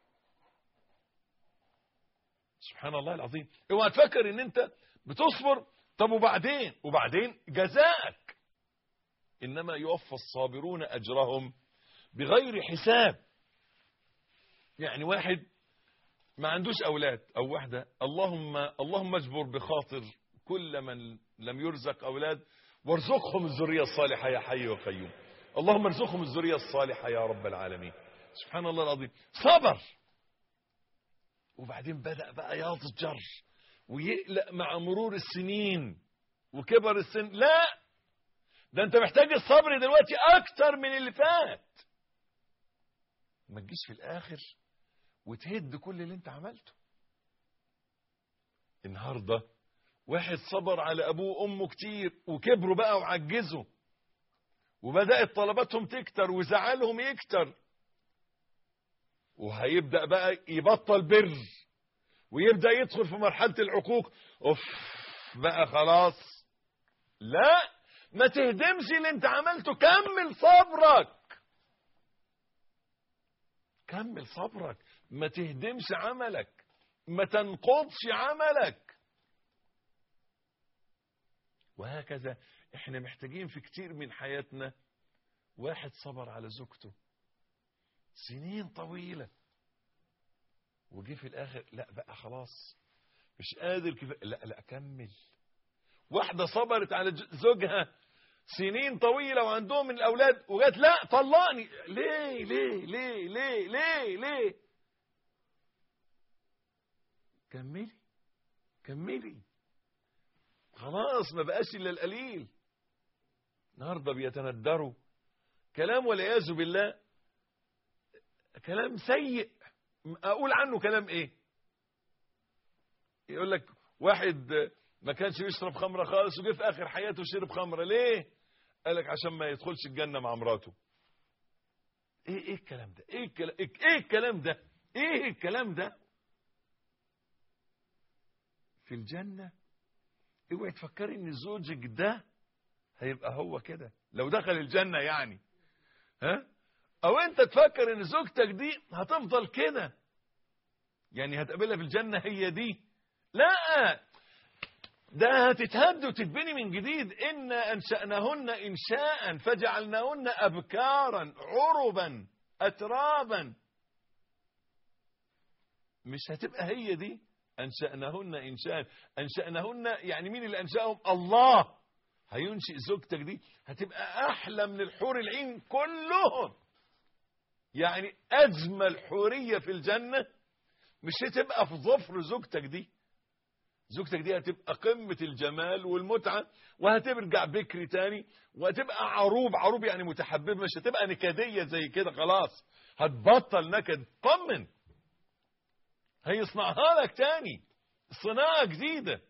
سبحان الله العظيم اوعى تفكر ان انت بتصبر طب وبعدين وبعدين جزاءك انما يوفى الصابرون اجرهم بغير حساب يعني واحد ما عندوش اولاد او واحده اللهم اللهم اجبر بخاطر كل من لم يرزق اولاد وارزقهم الذريه الصالحه يا حي وقيوم اللهم ارزقهم الذريه الصالحه يا رب العالمين سبحان الله العظيم صبر وبعدين بدأ بقى يضجر ويقلق مع مرور السنين وكبر السن لا ده انت محتاج الصبر دلوقتي اكتر من اللي فات ما تجيش في الاخر وتهد كل اللي انت عملته النهارده واحد صبر على ابوه وامه كتير وكبروا بقى وعجزوا وبدات طلباتهم تكتر وزعلهم يكتر وهيبدا بقى يبطل بر ويبدا يدخل في مرحله العقوق اوف بقى خلاص لا ما تهدمش اللي انت عملته كمل صبرك كمل صبرك ما تهدمش عملك ما تنقضش عملك وهكذا احنا محتاجين في كتير من حياتنا واحد صبر على زوجته سنين طويلة وجي في الاخر لا بقى خلاص مش قادر كيف لا لا كمل واحدة صبرت على ج- زوجها سنين طويلة وعندهم من الأولاد وجات لا طلقني ليه ليه ليه ليه ليه ليه كملي كملي خلاص ما بقاش إلا القليل النهارده بيتندروا كلام والعياذ بالله كلام سيء أقول عنه كلام إيه يقول لك واحد ما كانش بيشرب خمره خالص وجه في اخر حياته شرب خمره ليه قال لك عشان ما يدخلش الجنه مع مراته ايه ايه الكلام ده ايه الكلام ايه الكلام ده ايه الكلام ده في الجنه اوعي تفكري ان زوجك ده هيبقى هو كده لو دخل الجنه يعني ها او انت تفكر ان زوجتك دي هتفضل كده يعني هتقابلها في الجنه هي دي لا ده هتتهد وتتبني من جديد إن أنشأناهن إنشاء فجعلناهن أبكارا عربا أترابا مش هتبقى هي دي أنشأناهن إنشاء أنشأناهن يعني مين اللي أنشأهم الله هينشئ زوجتك دي هتبقى أحلى من الحور العين كلهم يعني أجمل حورية في الجنة مش هتبقى في ظفر زوجتك دي زوجتك دي هتبقى قمة الجمال والمتعة وهترجع بكري تاني وهتبقى عروب عروب يعني متحببة مش هتبقى نكدية زي كده خلاص هتبطل نكد طمن هيصنعها لك تاني صناعة جديدة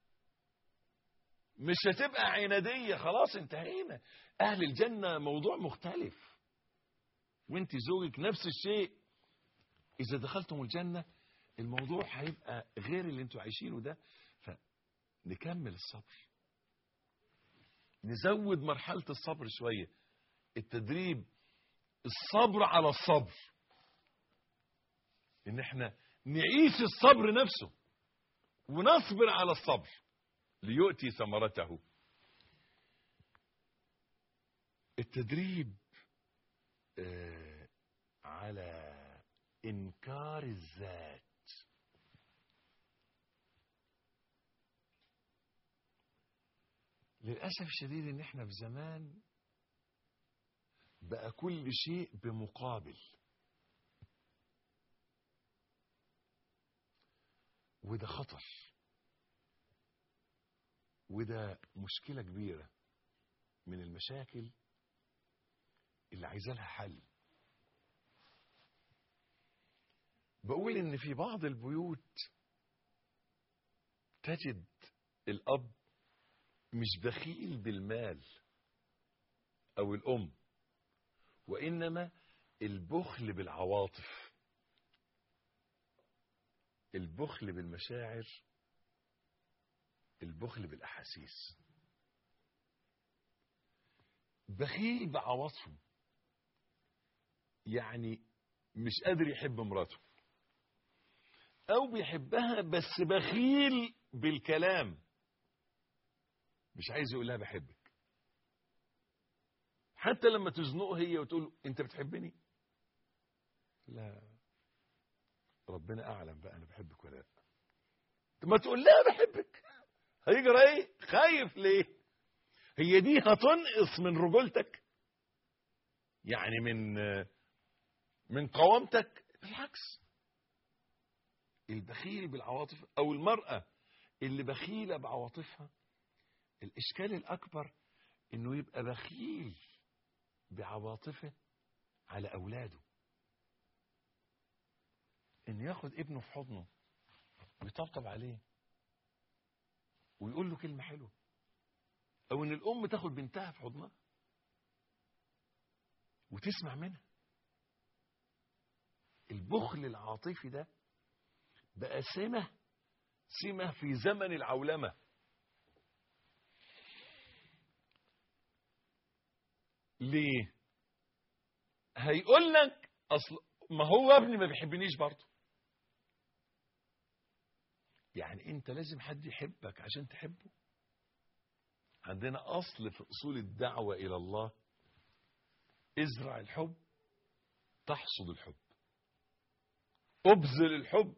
مش هتبقى عنادية خلاص انتهينا أهل الجنة موضوع مختلف وانت زوجك نفس الشيء إذا دخلتم الجنة الموضوع هيبقى غير اللي انتوا عايشينه ده فنكمل الصبر نزود مرحلة الصبر شوية التدريب الصبر على الصبر ان احنا نعيش الصبر نفسه ونصبر على الصبر ليؤتي ثمرته التدريب آه على انكار الذات للأسف الشديد ان احنا في زمان بقى كل شيء بمقابل وده خطر وده مشكلة كبيرة من المشاكل اللي عايزة لها حل بقول ان في بعض البيوت تجد الاب مش بخيل بالمال او الام وانما البخل بالعواطف البخل بالمشاعر البخل بالاحاسيس بخيل بعواطفه يعني مش قادر يحب مراته او بيحبها بس بخيل بالكلام مش عايز يقول لها بحبك حتى لما تزنقه هي وتقول له انت بتحبني لا ربنا اعلم بقى انا بحبك ولا لا طب ما تقول لها بحبك هيجرى ايه خايف ليه هي دي هتنقص من رجولتك يعني من من قوامتك بالعكس البخيل بالعواطف او المرأة اللي بخيلة بعواطفها الاشكال الاكبر انه يبقى بخيل بعواطفه على اولاده ان ياخد ابنه في حضنه ويطبطب عليه ويقول له كلمة حلوة او ان الام تاخد بنتها في حضنها وتسمع منها البخل العاطفي ده بقى سمة سمة في زمن العولمة ليه هيقول لك اصل ما هو ابني ما بيحبنيش برضه يعني انت لازم حد يحبك عشان تحبه عندنا أصل في أصول الدعوة إلى الله ازرع الحب تحصد الحب ابذل الحب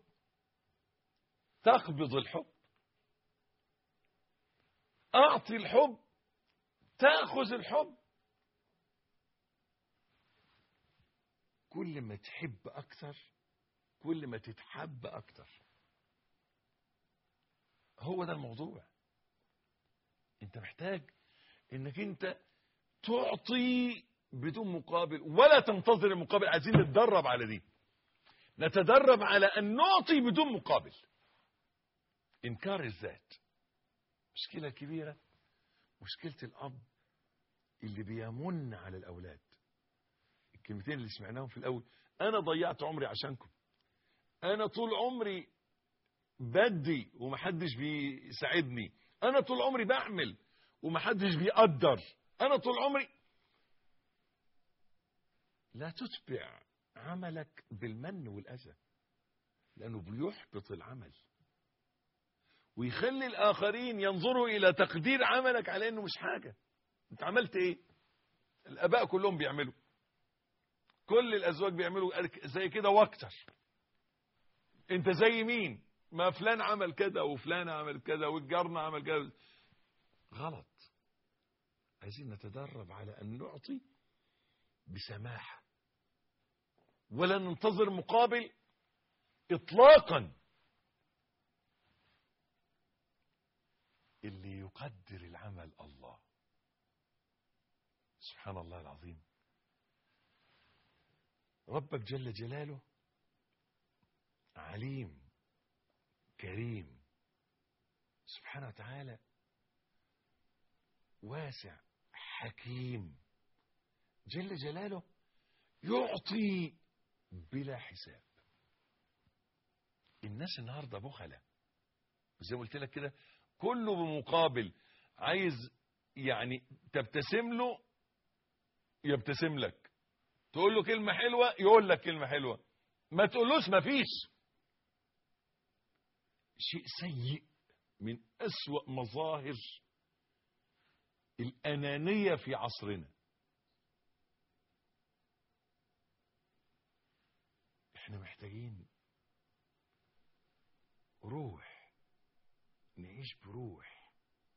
تقبض الحب أعطي الحب تأخذ الحب كل ما تحب أكثر كل ما تتحب أكثر هو ده الموضوع انت محتاج انك انت تعطي بدون مقابل ولا تنتظر المقابل عايزين نتدرب على دي نتدرب على ان نعطي بدون مقابل انكار الذات مشكلة كبيرة مشكلة الاب اللي بيمن على الاولاد الكلمتين اللي سمعناهم في الاول انا ضيعت عمري عشانكم انا طول عمري بدي ومحدش بيساعدني انا طول عمري بعمل ومحدش بيقدر انا طول عمري لا تتبع عملك بالمن والاذى لانه بيحبط العمل ويخلي الاخرين ينظروا الى تقدير عملك على انه مش حاجه انت عملت ايه الاباء كلهم بيعملوا كل الازواج بيعملوا زي كده واكتر انت زي مين ما فلان عمل كذا وفلان عمل كذا والجارنا عمل كذا غلط عايزين نتدرب على ان نعطي بسماحه ولا ننتظر مقابل اطلاقا اللي يقدر العمل الله سبحان الله العظيم ربك جل جلاله عليم كريم سبحانه وتعالى واسع حكيم جل جلاله يعطي بلا حساب الناس النهارده بخلة زي ما قلت لك كده كله بمقابل عايز يعني تبتسم له يبتسم لك تقول له كلمة حلوة يقول لك كلمة حلوة ما تقولوش ما فيش شيء سيء من أسوأ مظاهر الأنانية في عصرنا احنا محتاجين روح نعيش بروح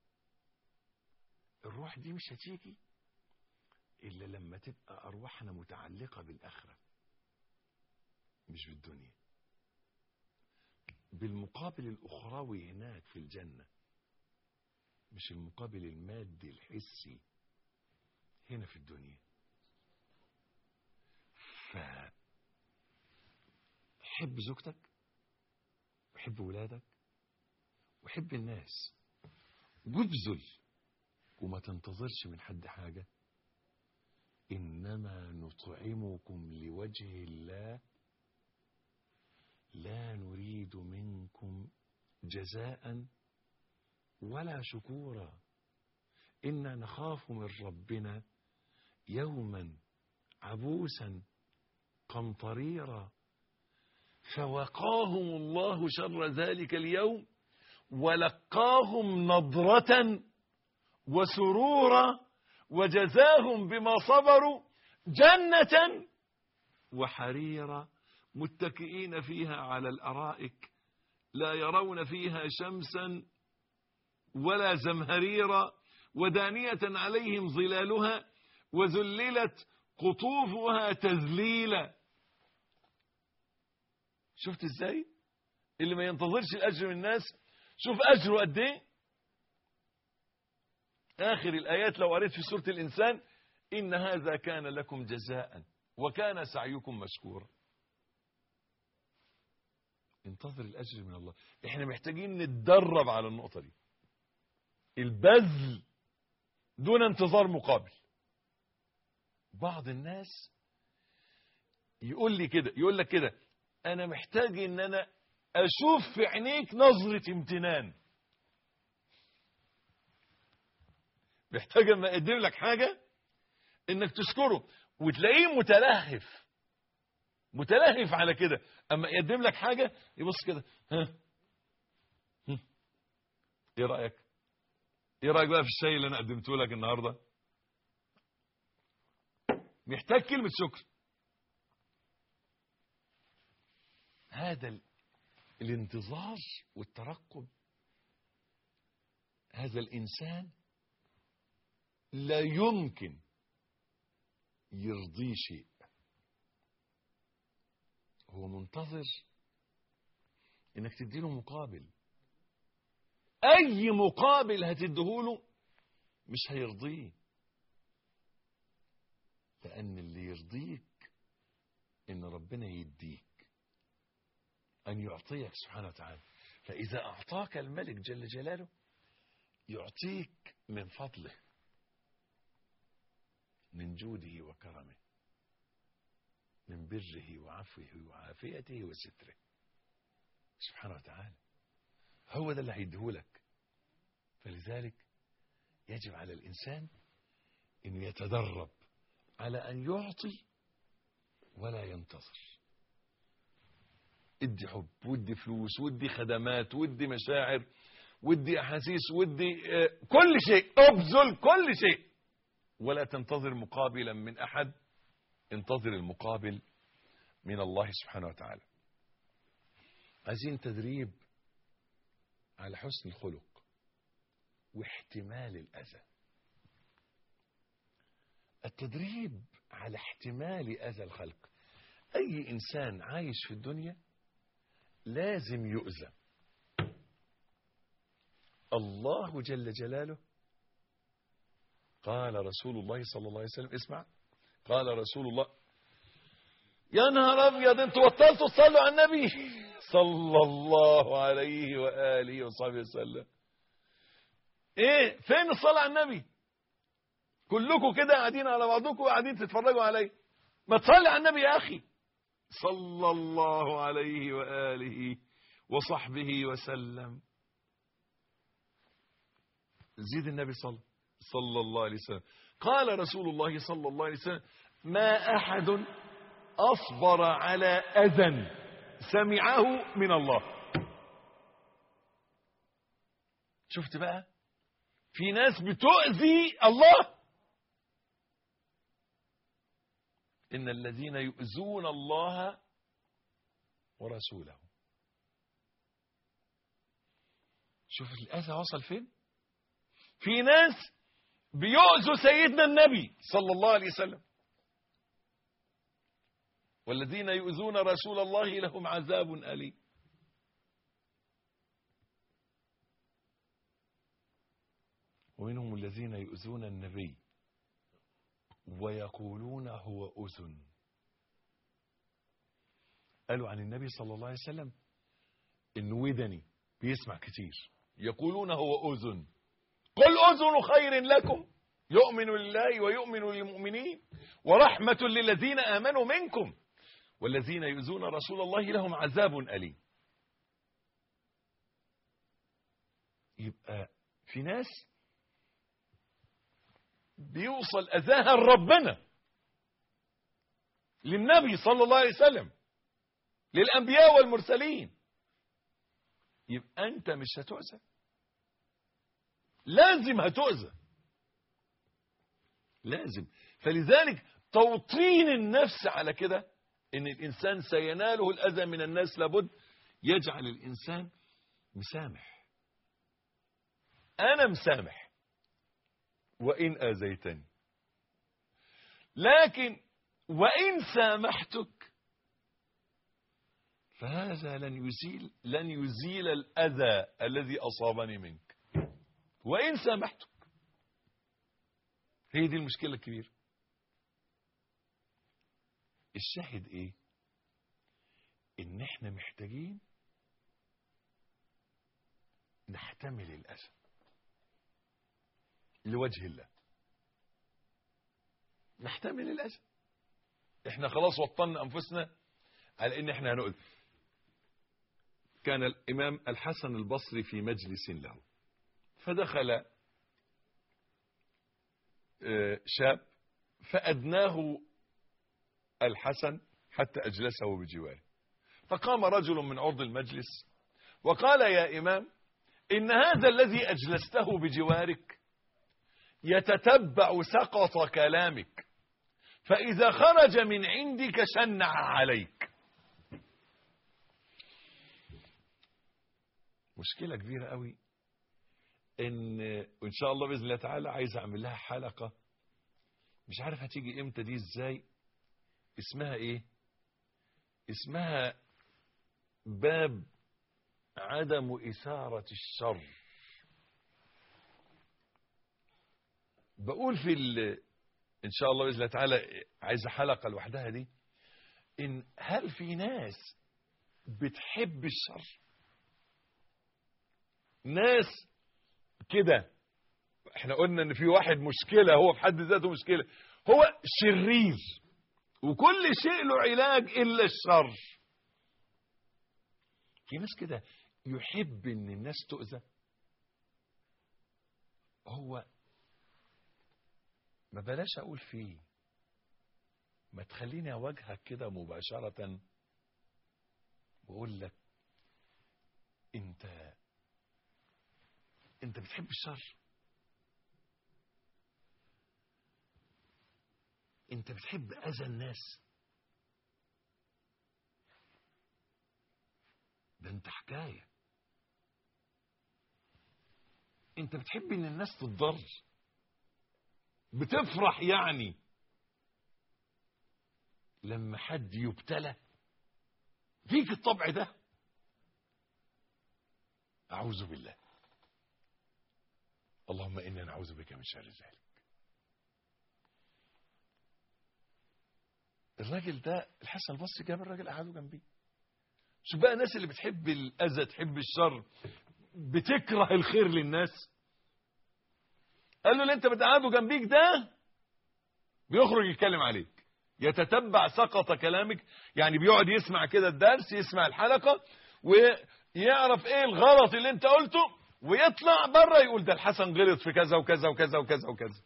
الروح دي مش هتيجي إلا لما تبقى أرواحنا متعلقة بالآخرة مش بالدنيا بالمقابل الأخروي هناك في الجنة مش المقابل المادي الحسي هنا في الدنيا ف حب زوجتك وحب ولادك وحب الناس وابذل وما تنتظرش من حد حاجة إنما نطعمكم لوجه الله لا نريد منكم جزاء ولا شكورا إنا نخاف من ربنا يوما عبوسا قمطريرا فوقاهم الله شر ذلك اليوم ولقاهم نضرة وسرورا وجزاهم بما صبروا جنة وحريرا متكئين فيها على الأرائك لا يرون فيها شمسا ولا زمهريرا ودانية عليهم ظلالها وذللت قطوفها تذليلا شفت ازاي اللي ما ينتظرش الاجر من الناس شوف اجره قد ايه اخر الايات لو قريت في سوره الانسان ان هذا كان لكم جزاء وكان سعيكم مشكورا انتظر الاجر من الله احنا محتاجين نتدرب على النقطه دي البذل دون انتظار مقابل بعض الناس يقول لي كده يقول لك كده انا محتاج ان انا اشوف في عينيك نظرة امتنان محتاج اما اقدم لك حاجة انك تشكره وتلاقيه متلهف متلهف على كده اما يقدم لك حاجة يبص كده ها هم. ايه رأيك ايه رايك بقى في الشاي اللي انا قدمته لك النهارده محتاج كلمه شكر هذا ال- الانتظار والترقب هذا الانسان لا يمكن يرضيه شيء هو منتظر انك تديله مقابل اي مقابل هتديهوله مش هيرضيه لان اللي يرضيك ان ربنا يديك ان يعطيك سبحانه وتعالى فاذا اعطاك الملك جل جلاله يعطيك من فضله من جوده وكرمه من بره وعفوه وعافيته وستره سبحانه وتعالى هو ده اللي هيديهولك فلذلك يجب على الإنسان أن يتدرب على أن يعطي ولا ينتظر ادي حب ودي فلوس ودي خدمات ودي مشاعر ودي أحاسيس ودي آه، كل شيء ابذل كل شيء ولا تنتظر مقابلا من أحد انتظر المقابل من الله سبحانه وتعالى عايزين تدريب على حسن الخلق واحتمال الأذى التدريب على احتمال أذى الخلق أي إنسان عايش في الدنيا لازم يؤذى الله جل جلاله قال رسول الله صلى الله عليه وسلم اسمع قال رسول الله يا نهار ابيض انتوا بطلتوا تصلوا على النبي صلى الله عليه واله وصحبه وسلم ايه فين الصلاه على النبي كلكم كده قاعدين على بعضكم وقاعدين تتفرجوا علي ما تصلي على النبي يا اخي صلى الله عليه واله وصحبه وسلم زيد النبي صلى صلى الله عليه وسلم قال رسول الله صلى الله عليه وسلم ما احد اصبر على اذى سمعه من الله شفت بقى في ناس بتؤذي الله ان الذين يؤذون الله ورسوله شوف الاذى وصل فين في ناس بيؤذوا سيدنا النبي صلى الله عليه وسلم والذين يؤذون رسول الله لهم عذاب أليم ومنهم الذين يؤذون النبي ويقولون هو أذن قالوا عن النبي صلى الله عليه وسلم إنه ودني بيسمع كتير يقولون هو أذن قل أذن خير لكم يؤمن لله ويؤمن للمؤمنين ورحمة للذين آمنوا منكم والذين يؤذون رسول الله لهم عذاب أليم يبقى في ناس بيوصل أذاها لربنا للنبي صلى الله عليه وسلم للأنبياء والمرسلين يبقى أنت مش هتؤذى لازم هتؤذى لازم فلذلك توطين النفس على كده ان الانسان سيناله الاذى من الناس لابد يجعل الانسان مسامح انا مسامح وان اذيتني لكن وان سامحتك فهذا لن يزيل لن يزيل الاذى الذي اصابني منك وان سامحتك هي دي المشكله الكبيره الشاهد ايه ان احنا محتاجين نحتمل الاذى لوجه الله نحتمل الاذى احنا خلاص وطنا انفسنا على ان احنا هنقول كان الامام الحسن البصري في مجلس له فدخل شاب فادناه الحسن حتى أجلسه بجواره فقام رجل من عرض المجلس وقال يا إمام إن هذا الذي أجلسته بجوارك يتتبع سقط كلامك فإذا خرج من عندك شنع عليك مشكلة كبيرة قوي ان وان شاء الله باذن الله تعالى عايز اعمل لها حلقة مش عارف هتيجي امتى دي ازاي اسمها ايه اسمها باب عدم اثارة الشر بقول في ال... ان شاء الله باذن الله تعالى عايز حلقة لوحدها دي ان هل في ناس بتحب الشر ناس كده احنا قلنا ان في واحد مشكلة هو في حد ذاته مشكلة هو شرير وكل شيء له علاج الا الشر في ناس كده يحب ان الناس تؤذى هو ما بلاش اقول فيه ما تخليني اواجهك كده مباشرة واقول لك انت انت بتحب الشر انت بتحب اذى الناس ده انت حكاية انت بتحب ان الناس تتضر بتفرح يعني لما حد يبتلى فيك الطبع ده اعوذ بالله اللهم إنا نعوذ بك من شر ذلك الراجل ده الحسن البصري جاب الراجل قعده جنبيه شوف بقى الناس اللي بتحب الأذى تحب الشر بتكره الخير للناس قال له اللي انت بتقعده جنبيك ده بيخرج يتكلم عليك يتتبع سقط كلامك يعني بيقعد يسمع كده الدرس يسمع الحلقة ويعرف ايه الغلط اللي انت قلته ويطلع بره يقول ده الحسن غلط في كذا وكذا وكذا وكذا وكذا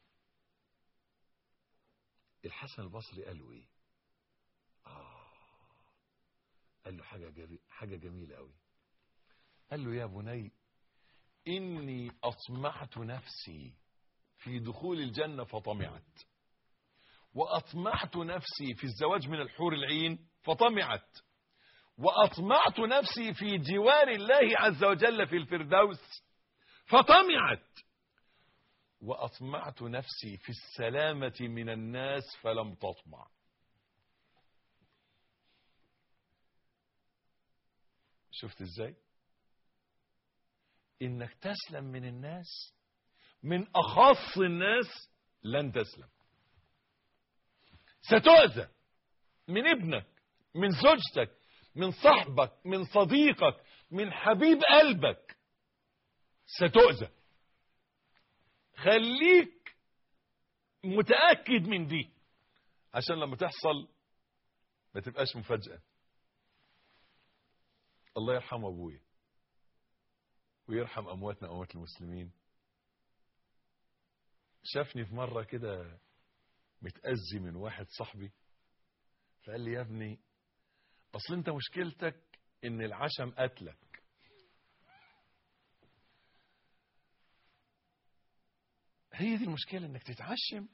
الحسن البصري قال له ايه آه قال له حاجة, جري... حاجة جميلة قوي قال له يا بني إني أطمعت نفسي في دخول الجنة فطمعت وأطمعت نفسي في الزواج من الحور العين فطمعت وأطمعت نفسي في جوار الله عز وجل في الفردوس فطمعت وأطمعت نفسي في السلامة من الناس فلم تطمع شفت ازاي انك تسلم من الناس من اخص الناس لن تسلم ستؤذى من ابنك من زوجتك من صاحبك من صديقك من حبيب قلبك ستؤذى خليك متأكد من دي عشان لما تحصل ما تبقاش مفاجأة الله يرحم أبويا ويرحم أمواتنا أموات المسلمين شافني في مرة كده متأذي من واحد صاحبي فقال لي يا ابني أصل أنت مشكلتك إن العشم قتلك هي دي المشكلة إنك تتعشم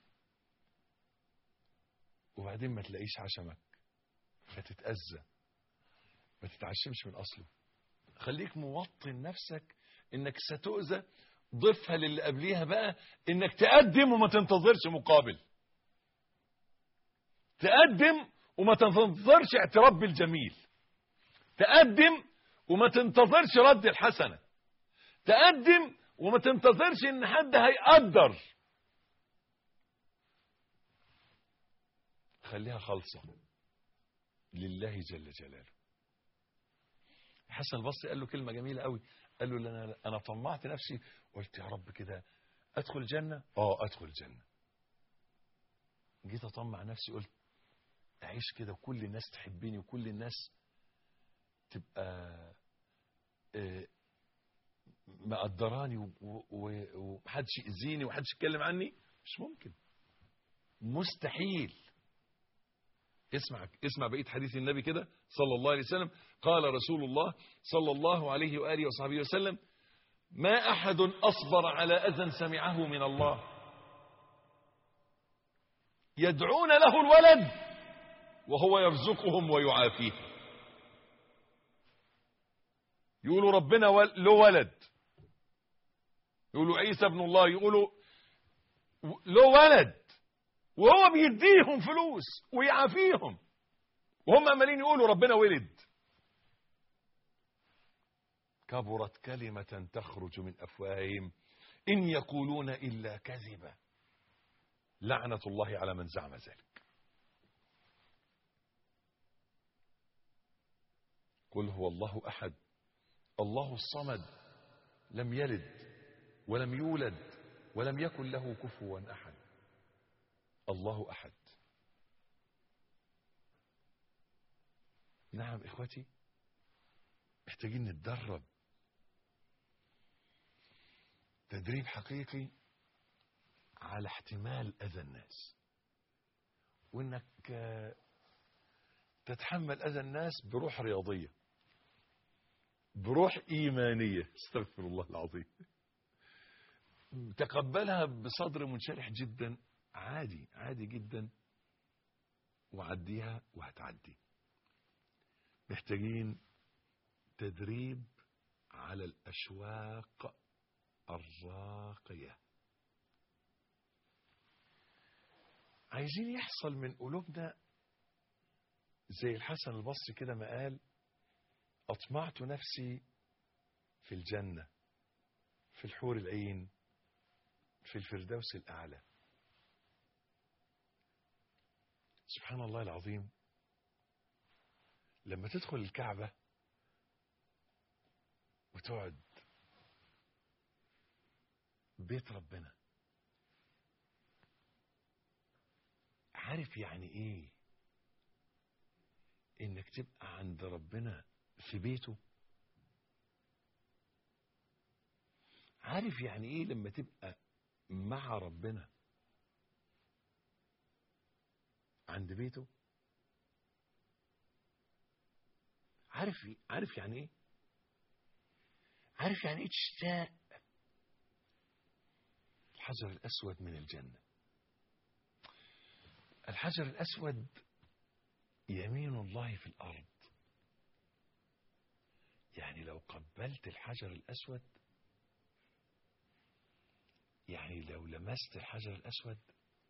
وبعدين ما تلاقيش عشمك فتتأذى ما تتعشمش من أصله خليك موطن نفسك إنك ستؤذى ضيفها للي قبليها بقى إنك تقدم وما تنتظرش مقابل تقدم وما تنتظرش اعتراف بالجميل تقدم وما تنتظرش رد الحسنة تقدم وما تنتظرش ان حد هيقدر خليها خالصة لله جل جلاله حسن البصري قال له كلمة جميلة قوي قال له انا انا طمعت نفسي قلت يا رب كده ادخل جنة اه ادخل جنة جيت اطمع نفسي قلت اعيش كده وكل الناس تحبني وكل الناس تبقى آه مقدراني ومحدش يأذيني ومحدش يتكلم عني مش ممكن مستحيل اسمع اسمع بقيه حديث النبي كده صلى الله عليه وسلم قال رسول الله صلى الله عليه واله وصحبه وسلم ما أحد أصبر على أذى سمعه من الله يدعون له الولد وهو يرزقهم ويعافيهم يقولوا ربنا ول- له ولد يقولوا عيسى ابن الله يقولوا و- له ولد وهو بيديهم فلوس ويعافيهم وهم عمالين يقولوا ربنا ولد كبرت كلمة تخرج من أفواههم إن يقولون إلا كذبا لعنة الله على من زعم ذلك قل هو الله أحد الله الصمد لم يلد ولم يولد ولم يكن له كفوا أحد الله أحد نعم إخوتي محتاجين نتدرب تدريب حقيقي على احتمال أذى الناس وإنك آه، تتحمل أذى الناس بروح رياضية بروح إيمانية استغفر الله العظيم تقبلها بصدر منشرح جدا عادي عادي جدا وعديها وهتعدي محتاجين تدريب على الأشواق الراقية عايزين يحصل من قلوبنا زي الحسن البصري كده ما قال أطمعت نفسي في الجنة في الحور العين في الفردوس الأعلى سبحان الله العظيم لما تدخل الكعبة وتقعد بيت ربنا عارف يعني ايه انك تبقى عند ربنا في بيته عارف يعني ايه لما تبقى مع ربنا عند بيته عارف عارف يعني ايه عارف يعني ايه تشتاق الحجر الاسود من الجنه الحجر الاسود يمين الله في الارض يعني لو قبلت الحجر الاسود يعني لو لمست الحجر الاسود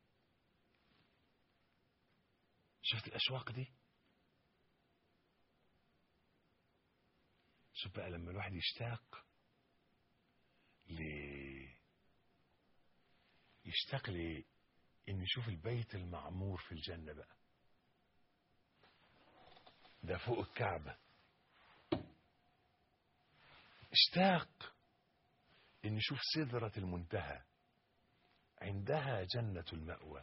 شفت الاشواق دي شوف بقى لما الواحد يشتاق ل يشتاق ل ان يشوف البيت المعمور في الجنة بقى ده فوق الكعبة اشتاق ان يشوف سدرة المنتهى عندها جنة المأوى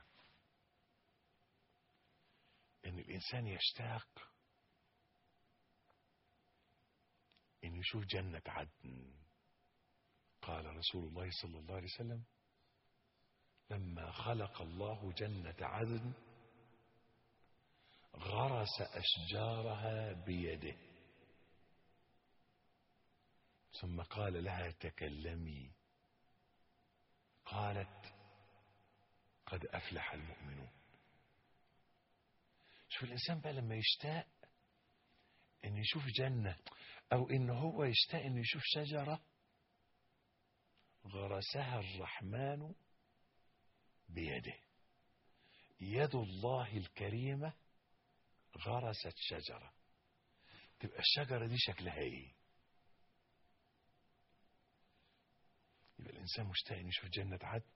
ان الانسان يشتاق ان يشوف جنة عدن قال رسول الله صلى الله عليه وسلم لما خلق الله جنة عدن غرس أشجارها بيده ثم قال لها تكلمي قالت قد أفلح المؤمنون شوف الإنسان بقى لما يشتاق إن يشوف جنة أو إن هو يشتاق إن يشوف شجرة غرسها الرحمن بيده يد الله الكريمة غرست شجرة تبقى الشجرة دي شكلها ايه يبقى الإنسان مشتاق إنه يشوف جنة عدن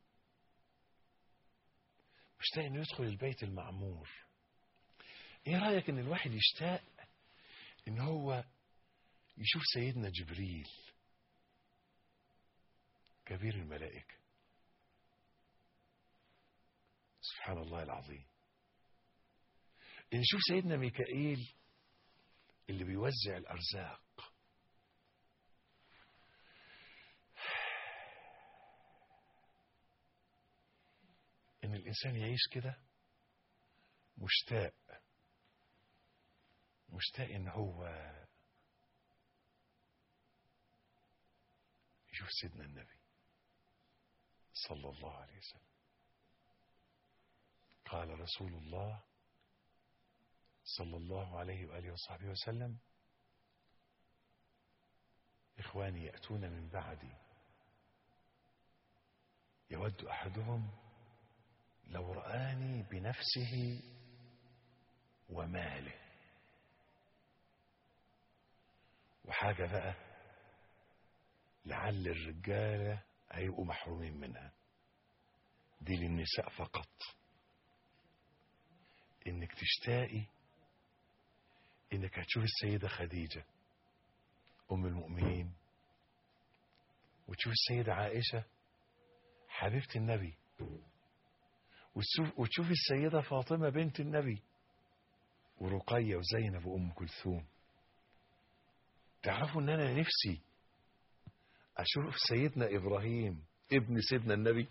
مشتاق إنه يدخل البيت المعمور إيه رأيك إن الواحد يشتاق إن هو يشوف سيدنا جبريل كبير الملائكة سبحان الله العظيم إن نشوف سيدنا ميكائيل اللي بيوزع الأرزاق إن الإنسان يعيش كده مشتاق مشتاق إن هو نشوف سيدنا النبي صلى الله عليه وسلم قال رسول الله صلى الله عليه وآله وصحبه وسلم إخواني يأتون من بعدي يود أحدهم لو رآني بنفسه وماله وحاجة بقى لعل الرجالة هيبقوا محرومين منها دي للنساء فقط انك تشتاقي انك هتشوف السيدة خديجة ام المؤمنين وتشوف السيدة عائشة حبيبة النبي وتشوف, وتشوف السيدة فاطمة بنت النبي ورقية وزينب وأم كلثوم تعرفوا ان انا نفسي اشوف سيدنا ابراهيم ابن سيدنا النبي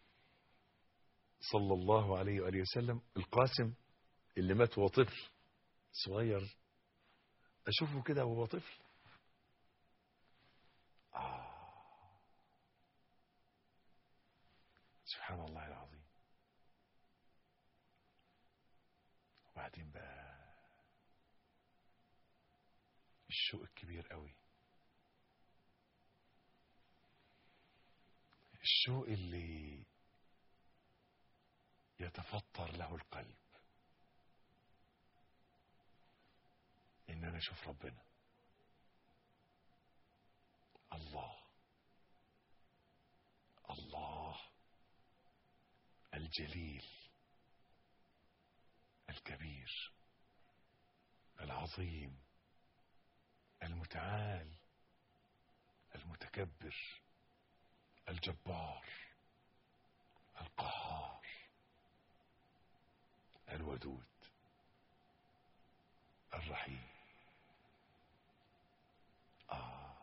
صلى الله عليه وآله وسلم القاسم اللي مات وهو طفل صغير اشوفه كده وهو طفل آه. سبحان الله العظيم وبعدين بقى الشوق الكبير قوي الشوق اللي يتفطر له القلب ان انا اشوف ربنا الله الله الجليل الكبير العظيم المتعال المتكبر الجبار القهار الودود الرحيم آه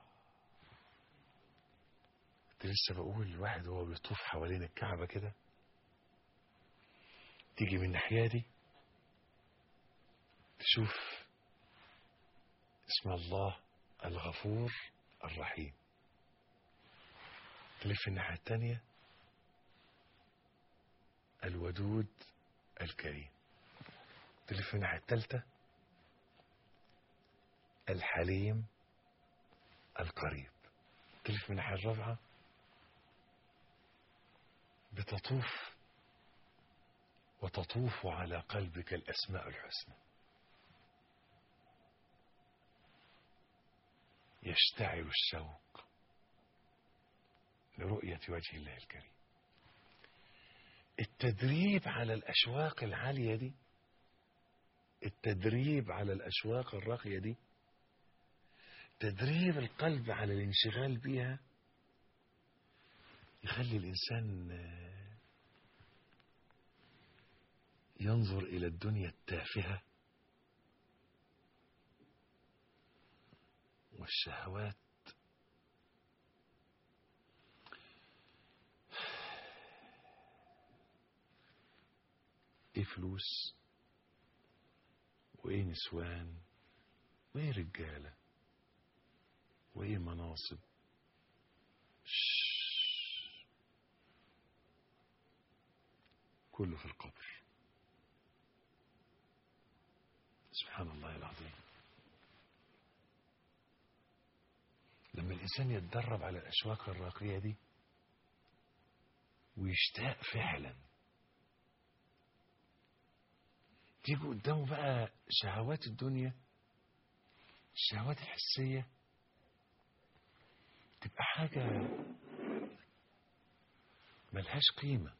كنت لسه بقول الواحد وهو بيطوف حوالين الكعبة كده تيجي من الناحية دي تشوف اسم الله الغفور الرحيم تلف الناحية التانية الودود الكريم تلف الناحية التالتة الحليم القريب تلف من الناحية الرابعة بتطوف وتطوف على قلبك الأسماء الحسنى يشتعل الشوق لرؤية وجه الله الكريم التدريب على الأشواق العالية دي التدريب على الأشواق الراقية دي تدريب القلب على الانشغال بها يخلي الإنسان ينظر إلى الدنيا التافهة والشهوات ايه فلوس وايه نسوان وايه رجالة وايه مناصب شش. كله في القبر سبحان الله العظيم لما الإنسان يتدرب على الأشواق الراقية دي ويشتاق فعلا تيجي قدامه بقى شهوات الدنيا الشهوات الحسية تبقى حاجة ملهاش قيمة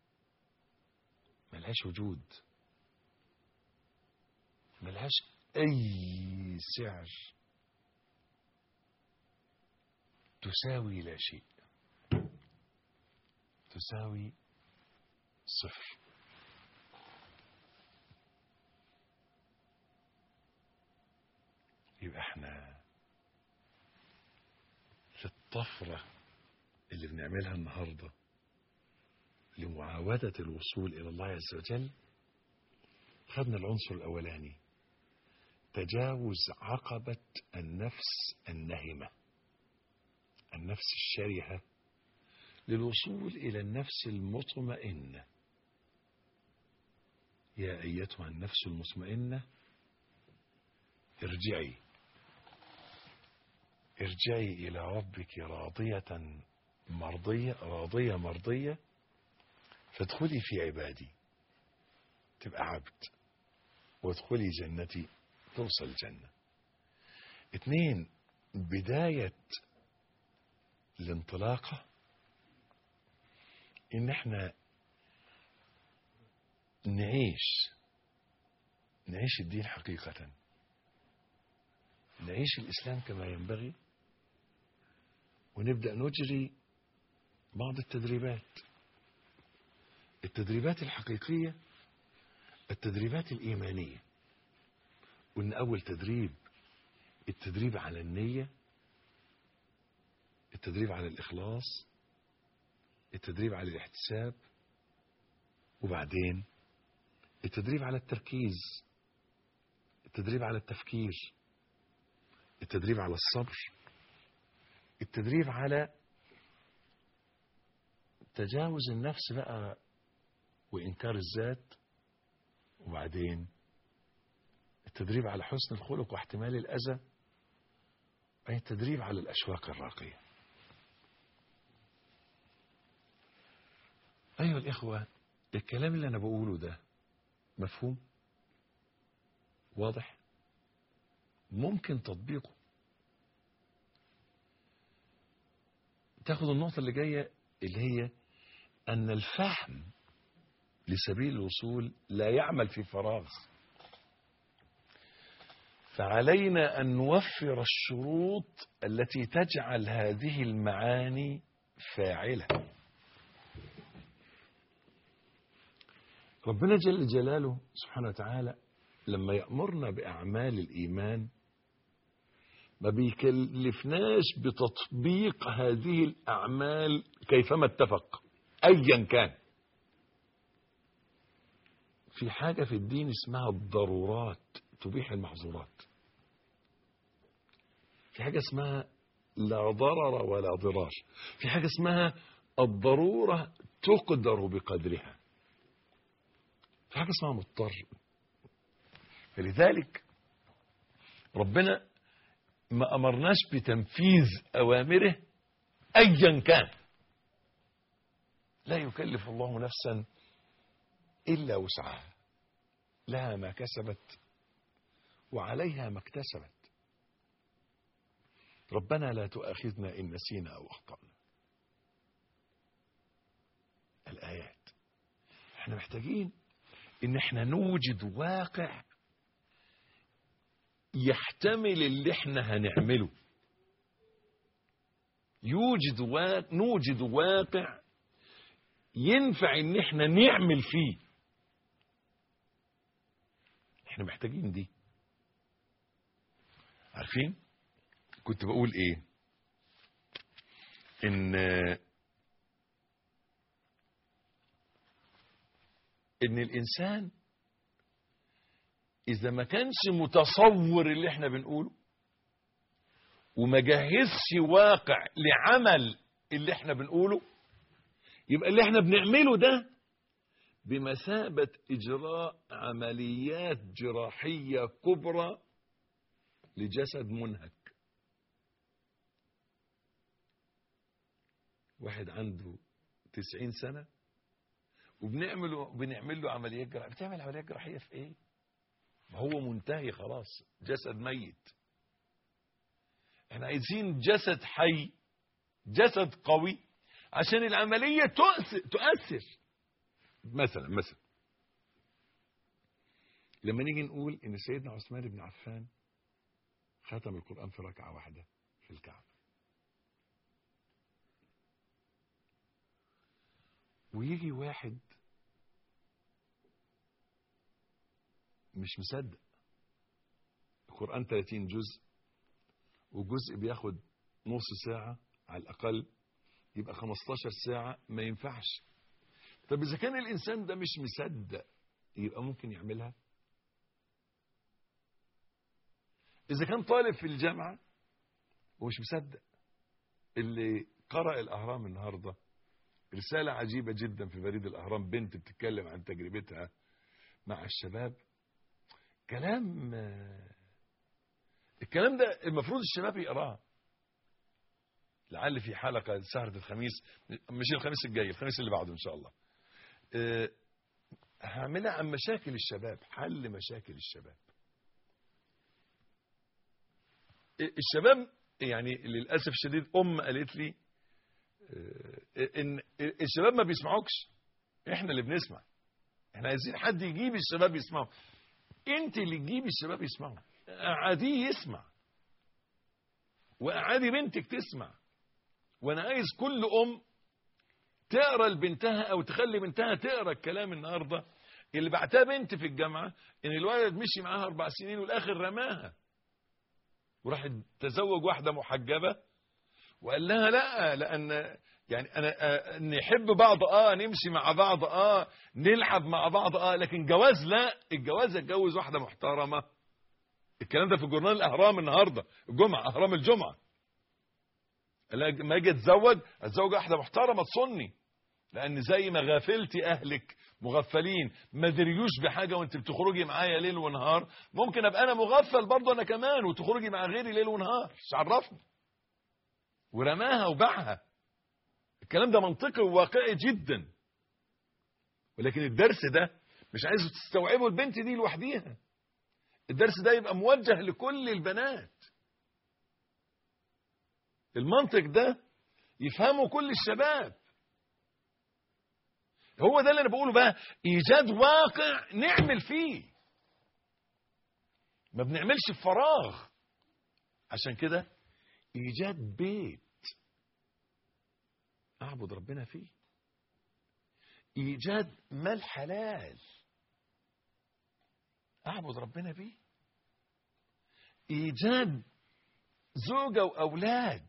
ملهاش وجود ملهاش أي سعر تساوي لا شيء تساوي صفر يبقى احنا في الطفرة اللي بنعملها النهاردة لمعاودة الوصول إلى الله عز وجل خدنا العنصر الأولاني تجاوز عقبة النفس النهمة النفس الشرهة للوصول إلى النفس المطمئنة يا أيتها النفس المطمئنة ارجعي ارجعي إلى ربك راضية مرضية راضية مرضية فادخلي في عبادي تبقى عبد وادخلي جنتي توصل الجنة اتنين بداية الانطلاقة ان احنا نعيش نعيش الدين حقيقة نعيش الإسلام كما ينبغي ونبدأ نجري بعض التدريبات التدريبات الحقيقية التدريبات الإيمانية قلنا أول تدريب التدريب على النية التدريب على الإخلاص التدريب على الاحتساب وبعدين التدريب على التركيز التدريب على التفكير التدريب على الصبر التدريب على تجاوز النفس بقى وإنكار الذات وبعدين التدريب على حسن الخلق واحتمال الأذى أي التدريب على الأشواق الراقية أيها الإخوة الكلام اللي أنا بقوله ده مفهوم واضح ممكن تطبيقه تاخد النقطة اللي جاية اللي هي أن الفهم لسبيل الوصول لا يعمل في فراغ فعلينا أن نوفر الشروط التي تجعل هذه المعاني فاعلة ربنا جل جلاله سبحانه وتعالى لما يأمرنا بأعمال الإيمان ما بيكلفناش بتطبيق هذه الأعمال كيفما اتفق أيا كان في حاجة في الدين اسمها الضرورات تبيح المحظورات في حاجة اسمها لا ضرر ولا ضرار في حاجة اسمها الضرورة تقدر بقدرها في حاجة اسمها مضطر فلذلك ربنا ما أمرناش بتنفيذ أوامره أيا كان لا يكلف الله نفسا إلا وسعها لها ما كسبت وعليها ما اكتسبت ربنا لا تؤاخذنا إن نسينا أو أخطأنا الآيات احنا محتاجين ان احنا نوجد واقع يحتمل اللي احنا هنعمله يوجد واقع نوجد واقع ينفع ان احنا نعمل فيه احنا محتاجين دي عارفين كنت بقول ايه ان ان الانسان اذا ما كانش متصور اللي احنا بنقوله وما جهزش واقع لعمل اللي احنا بنقوله يبقى اللي احنا بنعمله ده بمثابة إجراء عمليات جراحية كبرى لجسد منهك واحد عنده تسعين سنة وبنعمله بنعمل له عمليات جراحية بتعمل عمليات جراحية في ايه ما هو منتهي خلاص جسد ميت احنا عايزين جسد حي جسد قوي عشان العملية تؤثر, تؤثر مثلا مثلا لما نيجي نقول ان سيدنا عثمان بن عفان ختم القرآن في ركعة واحدة في الكعبة ويجي واحد مش مصدق القرآن 30 جزء وجزء بياخد نص ساعة على الأقل يبقى 15 ساعة ما ينفعش طب إذا كان الإنسان ده مش مصدق يبقى ممكن يعملها إذا كان طالب في الجامعة ومش مصدق اللي قرأ الأهرام النهاردة رسالة عجيبة جدا في بريد الأهرام بنت بتتكلم عن تجربتها مع الشباب كلام الكلام ده المفروض الشباب يقراه لعل في حلقة سهرة الخميس مش الخميس الجاي الخميس اللي بعده إن شاء الله أه هعملها عن مشاكل الشباب حل مشاكل الشباب الشباب يعني للأسف الشديد أم قالت لي إن الشباب ما بيسمعوكش إحنا اللي بنسمع إحنا عايزين حد يجيب الشباب يسمعوا أنت اللي تجيب الشباب يسمعوا قعديه يسمع وقعدي بنتك تسمع وأنا عايز كل أم تقرا لبنتها أو تخلي بنتها تقرا الكلام النهارده اللي بعتها بنت في الجامعة إن الولد مشي معاها أربع سنين والآخر رماها وراح تزوج واحدة محجبة وقال لها لا لأن يعني أنا نحب بعض آه نمشي مع بعض آه نلعب مع بعض آه لكن جواز لا الجواز اتجوز واحدة محترمة الكلام ده في جورنال الأهرام النهاردة الجمعة أهرام الجمعة ما اجي اتزوج اتزوج واحدة محترمة تصني لأن زي ما غافلتي أهلك مغفلين ما دريوش بحاجة وانت بتخرجي معايا ليل ونهار ممكن ابقى انا مغفل برضه انا كمان وتخرجي مع غيري ليل ونهار مش عرفني ورماها وباعها الكلام ده منطقي وواقعي جدا ولكن الدرس ده مش عايز تستوعبه البنت دي لوحديها الدرس ده يبقى موجه لكل البنات المنطق ده يفهمه كل الشباب هو ده اللي انا بقوله بقى ايجاد واقع نعمل فيه ما بنعملش في فراغ عشان كده ايجاد بيت اعبد ربنا فيه ايجاد مال حلال اعبد ربنا فيه ايجاد زوجة واولاد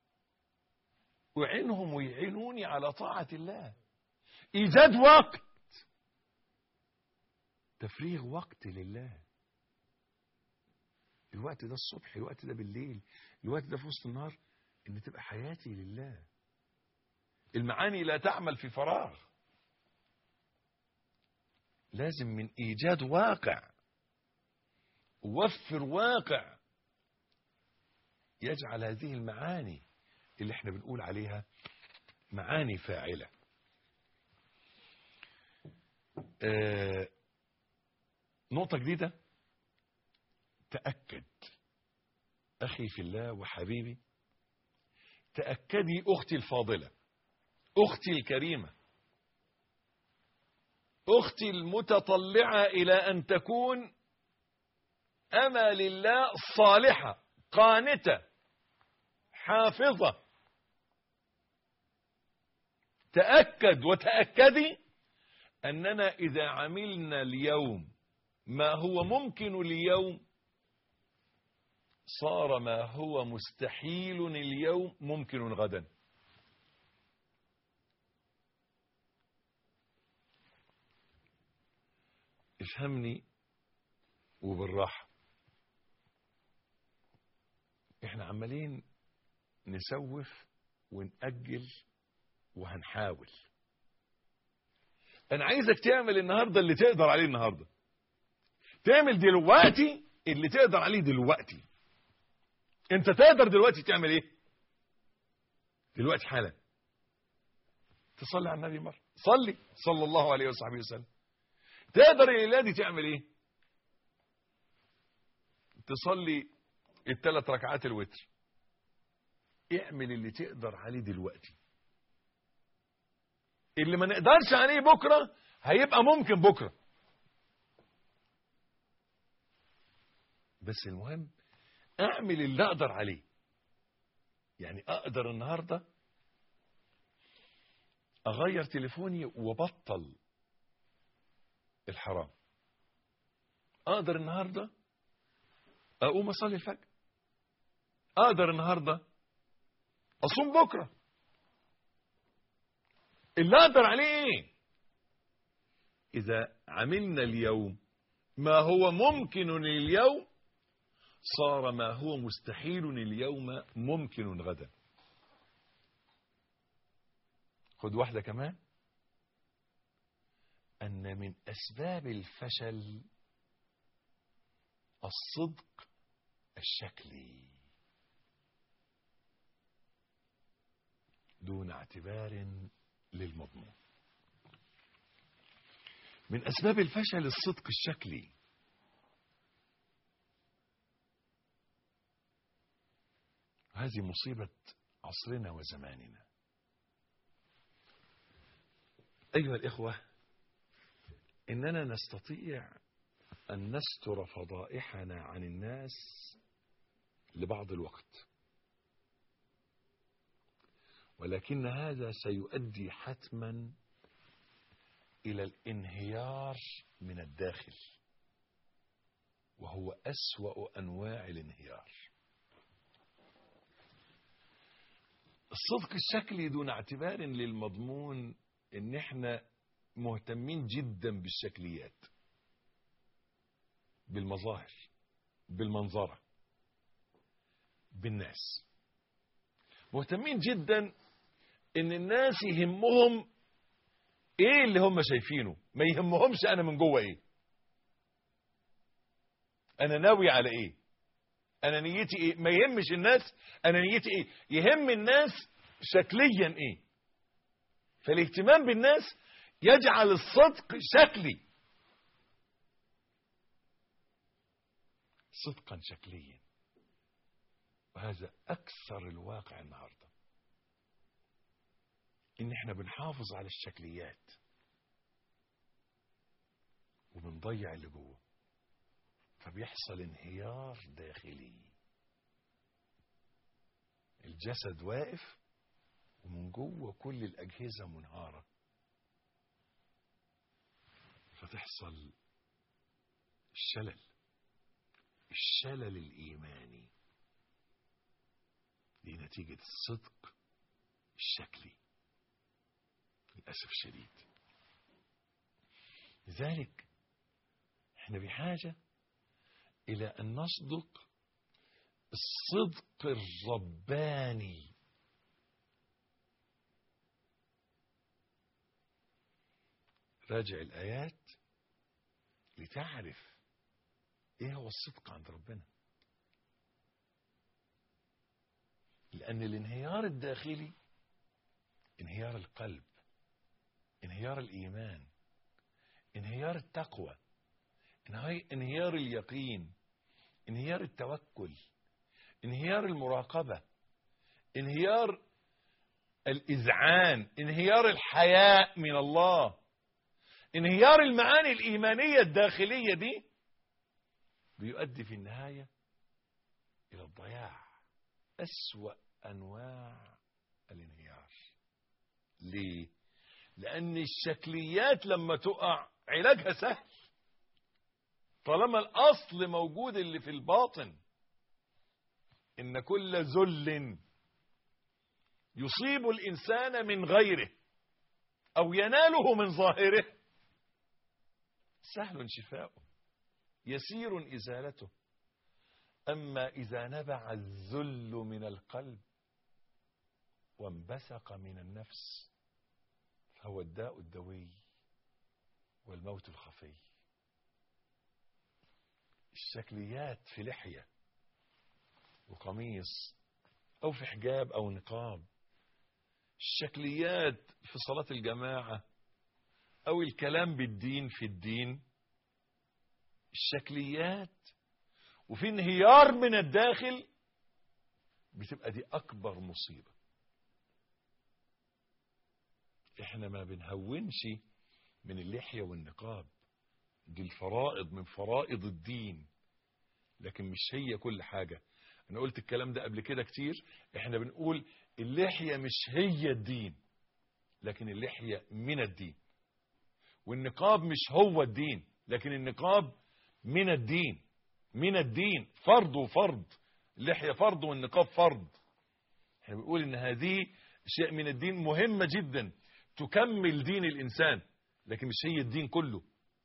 وعينهم ويعينوني على طاعة الله ايجاد وقت تفريغ وقت لله الوقت ده الصبح الوقت ده بالليل الوقت ده في وسط النهار ان تبقى حياتي لله المعاني لا تعمل في فراغ لازم من ايجاد واقع وفر واقع يجعل هذه المعاني اللي احنا بنقول عليها معاني فاعله آه نقطة جديدة تأكد أخي في الله وحبيبي تأكدي أختي الفاضلة أختي الكريمة أختي المتطلعة إلى أن تكون أما لله صالحة قانتة حافظة تأكد وتأكدي أننا إذا عملنا اليوم ما هو ممكن اليوم صار ما هو مستحيل اليوم ممكن غدا افهمني وبالراحة احنا عمالين نسوف ونأجل وهنحاول انا عايزك تعمل النهاردة اللي تقدر عليه النهاردة تعمل دلوقتي اللي تقدر عليه دلوقتي انت تقدر دلوقتي تعمل ايه دلوقتي حالا تصلي على النبي مرة صلي صلى الله عليه وصحبه وسلم تقدر الليلة دي تعمل ايه تصلي الثلاث ركعات الوتر اعمل اللي تقدر عليه دلوقتي اللي ما نقدرش عليه بكرة هيبقى ممكن بكرة بس المهم اعمل اللي اقدر عليه يعني اقدر النهاردة اغير تليفوني وبطل الحرام اقدر النهاردة اقوم اصلي الفجر اقدر النهاردة اصوم بكرة اللي اقدر عليه ايه اذا عملنا اليوم ما هو ممكن اليوم صار ما هو مستحيل اليوم ممكن غدا خد واحدة كمان أن من أسباب الفشل الصدق الشكلي دون اعتبار للمضمون من أسباب الفشل الصدق الشكلي هذه مصيبة عصرنا وزماننا أيها الإخوة إننا نستطيع أن نستر فضائحنا عن الناس لبعض الوقت ولكن هذا سيؤدي حتما إلى الانهيار من الداخل وهو أسوأ أنواع الانهيار الصدق الشكلي دون اعتبار للمضمون ان احنا مهتمين جدا بالشكليات بالمظاهر بالمنظرة بالناس مهتمين جدا ان الناس يهمهم ايه اللي هم شايفينه ما يهمهمش انا من جوه ايه انا ناوي على ايه انا نيتي ايه ما يهمش الناس انا نيتي ايه يهم الناس شكليا ايه فالاهتمام بالناس يجعل الصدق شكلي صدقا شكليا وهذا اكثر الواقع النهارده ان احنا بنحافظ على الشكليات وبنضيع اللي جوه فبيحصل انهيار داخلي الجسد واقف ومن جوه كل الأجهزة منهارة فتحصل الشلل الشلل الإيماني دي نتيجة الصدق الشكلي للأسف الشديد لذلك احنا بحاجة إلى أن نصدق الصدق الرباني راجع الآيات لتعرف إيه هو الصدق عند ربنا لأن الانهيار الداخلي انهيار القلب انهيار الإيمان انهيار التقوى انهيار اليقين انهيار التوكل انهيار المراقبة انهيار الإذعان انهيار الحياء من الله انهيار المعاني الإيمانية الداخلية دي بيؤدي في النهاية إلى الضياع أسوأ أنواع الانهيار ليه؟ لأن الشكليات لما تقع علاجها سهل طالما الأصل موجود اللي في الباطن إن كل ذل يصيب الإنسان من غيره أو يناله من ظاهره سهل شفاؤه يسير إزالته أما إذا نبع الذل من القلب وانبثق من النفس فهو الداء الدوي والموت الخفي الشكليات في لحية وقميص أو في حجاب أو نقاب الشكليات في صلاة الجماعة أو الكلام بالدين في الدين الشكليات وفي انهيار من الداخل بتبقى دي أكبر مصيبة احنا ما بنهونش من اللحية والنقاب دي الفرائض من فرائض الدين لكن مش هي كل حاجة انا قلت الكلام ده قبل كده كتير احنا بنقول اللحية مش هي الدين لكن اللحية من الدين والنقاب مش هو الدين لكن النقاب من الدين من الدين فرض وفرض اللحية فرض والنقاب فرض احنا بنقول ان هذه شيء من الدين مهمة جدا تكمل دين الإنسان لكن مش هي الدين كله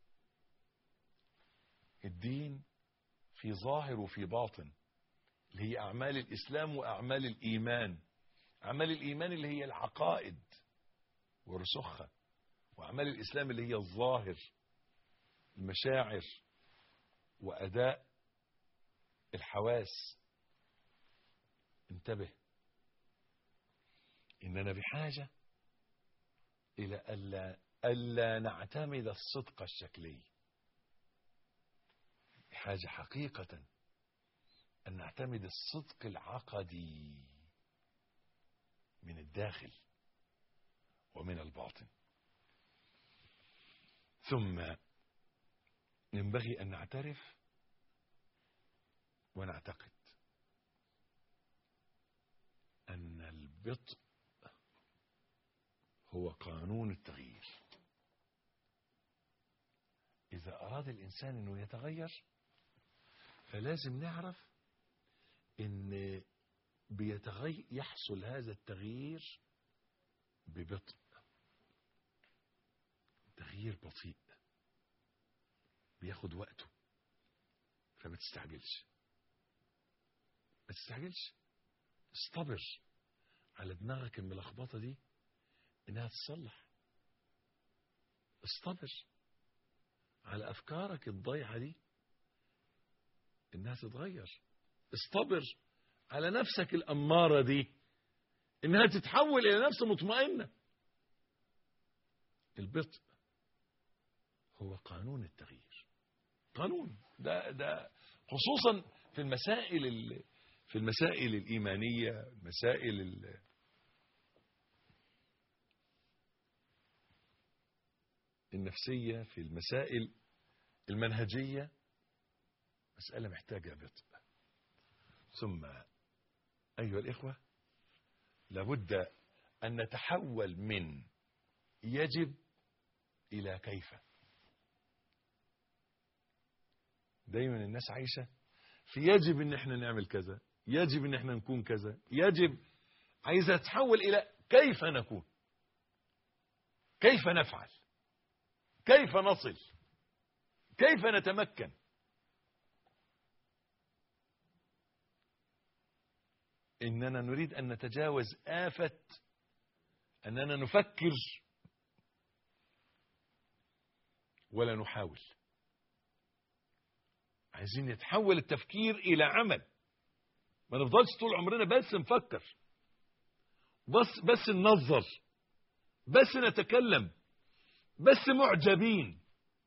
الدين في ظاهر وفي باطن اللي هي أعمال الإسلام وأعمال الإيمان أعمال الإيمان اللي هي العقائد ورسوخها وأعمال الإسلام اللي هي الظاهر المشاعر وأداء الحواس انتبه إننا بحاجة إلى ألا, ألا نعتمد الصدق الشكلي بحاجة حقيقة أن نعتمد الصدق العقدي من الداخل ومن الباطن ثم ينبغي أن نعترف ونعتقد أن البطء هو قانون التغيير إذا أراد الإنسان أنه يتغير فلازم نعرف أن بيتغير يحصل هذا التغيير ببطء تغيير بطيء بياخد وقته فما تستعجلش ما تستعجلش استبر على دماغك الملخبطة دي انها تتصلح استبر على افكارك الضيعة دي انها تتغير استبر على نفسك الامارة دي انها تتحول الى نفس مطمئنة البطء هو قانون التغيير قانون ده ده خصوصا في المسائل ال- في المسائل الإيمانية المسائل ال- النفسية في المسائل المنهجية مسألة محتاجة بطء ثم أيها الإخوة لابد أن نتحول من يجب إلى كيف دايما الناس عايشة في يجب ان احنا نعمل كذا يجب ان احنا نكون كذا يجب عايزة تتحول الى كيف نكون كيف نفعل كيف نصل كيف نتمكن اننا نريد ان نتجاوز آفة اننا نفكر ولا نحاول عايزين يتحول التفكير الى عمل ما نفضلش طول عمرنا بس نفكر بس بس ننظر بس نتكلم بس معجبين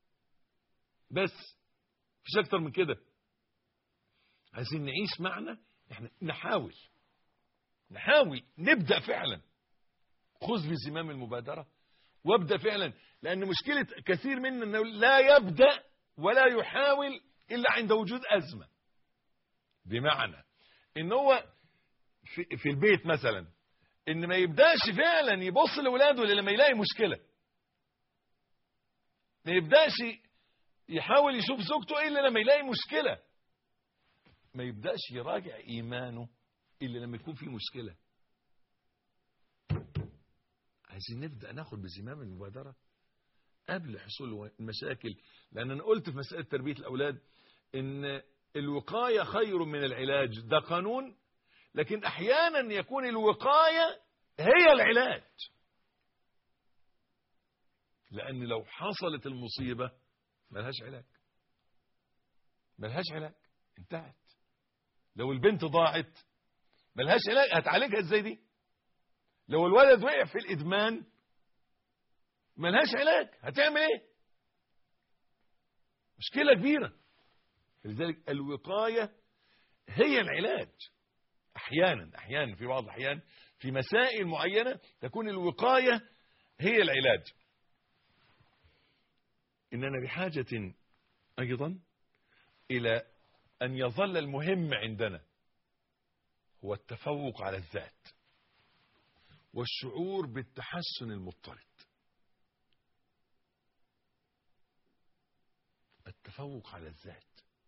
بس مفيش اكتر من كده عايزين نعيش معنا احنا نحاول نحاول نبدا فعلا خذ بزمام المبادره وابدا فعلا لان مشكله كثير منا انه لا يبدا ولا يحاول الا عند وجود ازمه بمعنى ان هو في, في البيت مثلا ان ما يبداش فعلا يبص لاولاده الا لما يلاقي مشكله ما يبداش يحاول يشوف زوجته الا لما يلاقي مشكله ما يبداش يراجع ايمانه الا لما يكون في مشكله عايزين نبدا ناخد بزمام المبادره قبل حصول المشاكل لان انا قلت في مساله تربيه الاولاد ان الوقايه خير من العلاج ده قانون لكن احيانا يكون الوقايه هي العلاج لان لو حصلت المصيبه ملهاش علاج ملهاش علاج انتهت لو البنت ضاعت ملهاش علاج هتعالجها ازاي دي لو الولد وقع في الادمان ملهاش علاج هتعمل ايه مشكله كبيره لذلك الوقايه هي العلاج احيانا احيانا في بعض الاحيان في مسائل معينه تكون الوقايه هي العلاج اننا بحاجه ايضا الى ان يظل المهم عندنا هو التفوق على الذات والشعور بالتحسن المضطرد التفوق على الذات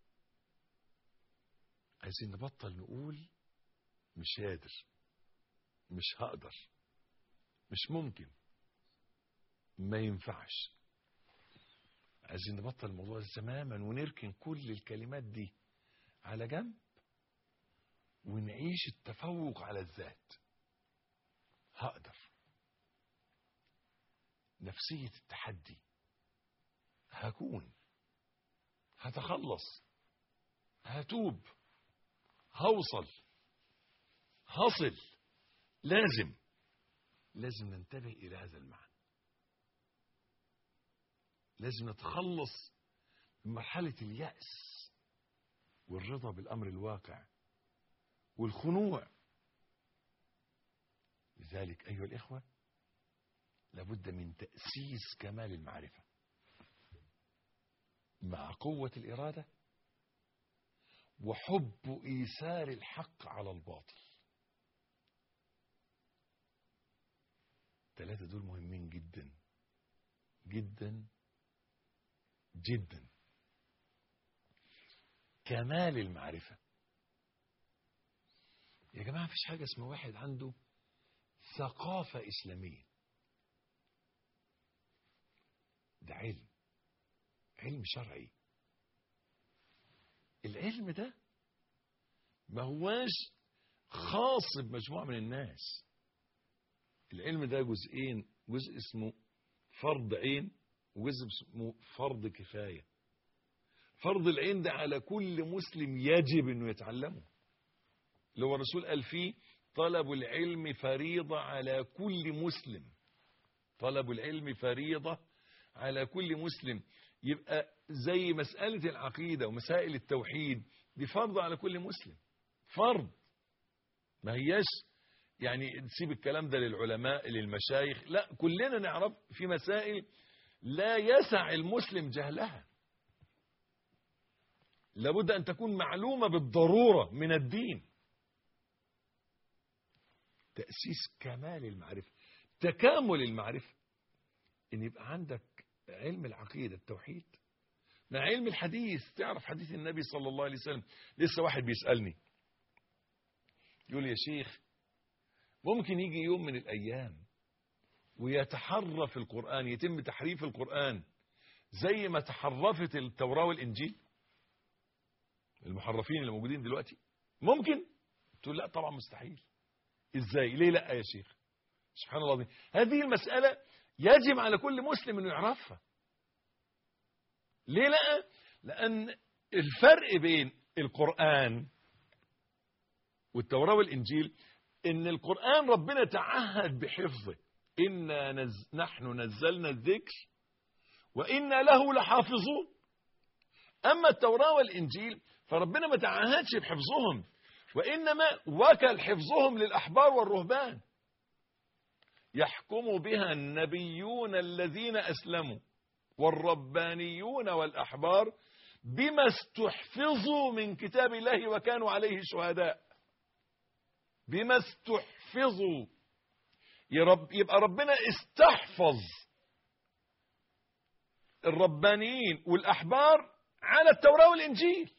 عايزين نبطل نقول مش قادر مش هقدر مش ممكن ما ينفعش عايزين نبطل الموضوع ده تماما ونركن كل الكلمات دي على جنب ونعيش التفوق على الذات هقدر نفسية التحدي هكون هتخلص هتوب هوصل هصل لازم لازم ننتبه إلى هذا المعنى لازم نتخلص من مرحلة اليأس والرضا بالأمر الواقع والخنوع لذلك أيها الإخوة لابد من تأسيس كمال المعرفة مع قوة الإرادة وحب إيثار الحق على الباطل الثلاثة دول مهمين جدا جدا جدا كمال المعرفة يا جماعة مفيش حاجة اسمها واحد عنده ثقافة إسلامية ده علم علم شرعي العلم ده ما هواش خاص بمجموعة من الناس العلم ده جزئين جزء اسمه فرض عين وجزء اسمه فرض كفاية فرض العين ده على كل مسلم يجب انه يتعلمه اللي هو الرسول قال فيه طلب العلم فريضة على كل مسلم طلب العلم فريضة على كل مسلم يبقى زي مسألة العقيدة ومسائل التوحيد دي فرض على كل مسلم فرض ما هياش يعني تسيب الكلام ده للعلماء للمشايخ لا كلنا نعرف في مسائل لا يسع المسلم جهلها لابد أن تكون معلومة بالضرورة من الدين تأسيس كمال المعرفة تكامل المعرفة ان يبقى عندك علم العقيدة التوحيد مع علم الحديث تعرف حديث النبي صلى الله عليه وسلم لسه واحد بيسألني يقول يا شيخ ممكن يجي يوم من الأيام ويتحرف القرآن يتم تحريف القرآن زي ما تحرفت التوراة والإنجيل المحرفين اللي موجودين دلوقتي ممكن تقول لا طبعا مستحيل ازاي ليه لا يا شيخ سبحان الله العظيم هذه المسألة يجب على كل مسلم انه يعرفها ليه لا لان الفرق بين القرآن والتوراة والإنجيل إن القرآن ربنا تعهد بحفظه إنا نز... نحن نزلنا الذكر وإنا له لحافظون أما التوراة والإنجيل فربنا ما تعهدش بحفظهم وإنما وكل حفظهم للأحبار والرهبان يحكم بها النبيون الذين أسلموا والربانيون والأحبار بما استحفظوا من كتاب الله وكانوا عليه شهداء بما استحفظوا يبقى ربنا استحفظ الربانيين والأحبار على التوراة والإنجيل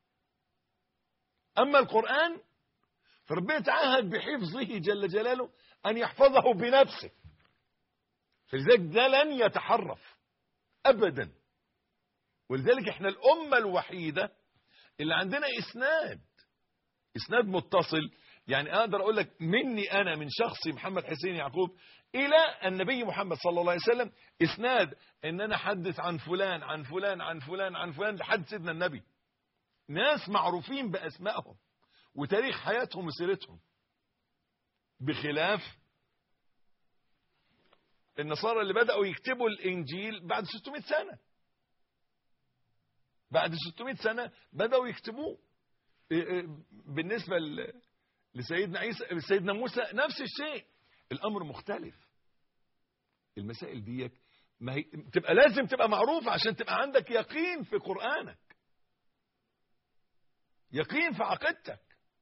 أما القرآن فربنا تعهد بحفظه جل جلاله أن يحفظه بنفسه فلذلك ده لن يتحرف أبدا ولذلك احنا الأمة الوحيدة اللي عندنا إسناد إسناد متصل يعني أقدر أقول لك مني أنا من شخصي محمد حسين يعقوب إلى النبي محمد صلى الله عليه وسلم إسناد إن أنا حدث عن فلان عن فلان عن فلان عن فلان لحد سيدنا النبي ناس معروفين بأسمائهم وتاريخ حياتهم وسيرتهم بخلاف النصارى اللي بدأوا يكتبوا الإنجيل بعد 600 سنة بعد 600 سنة بدأوا يكتبوه بالنسبة لسيدنا عيسى سيدنا موسى نفس الشيء الأمر مختلف المسائل ديك ما هي تبقى لازم تبقى معروفة عشان تبقى عندك يقين في قرآنك يقين في عقيدتك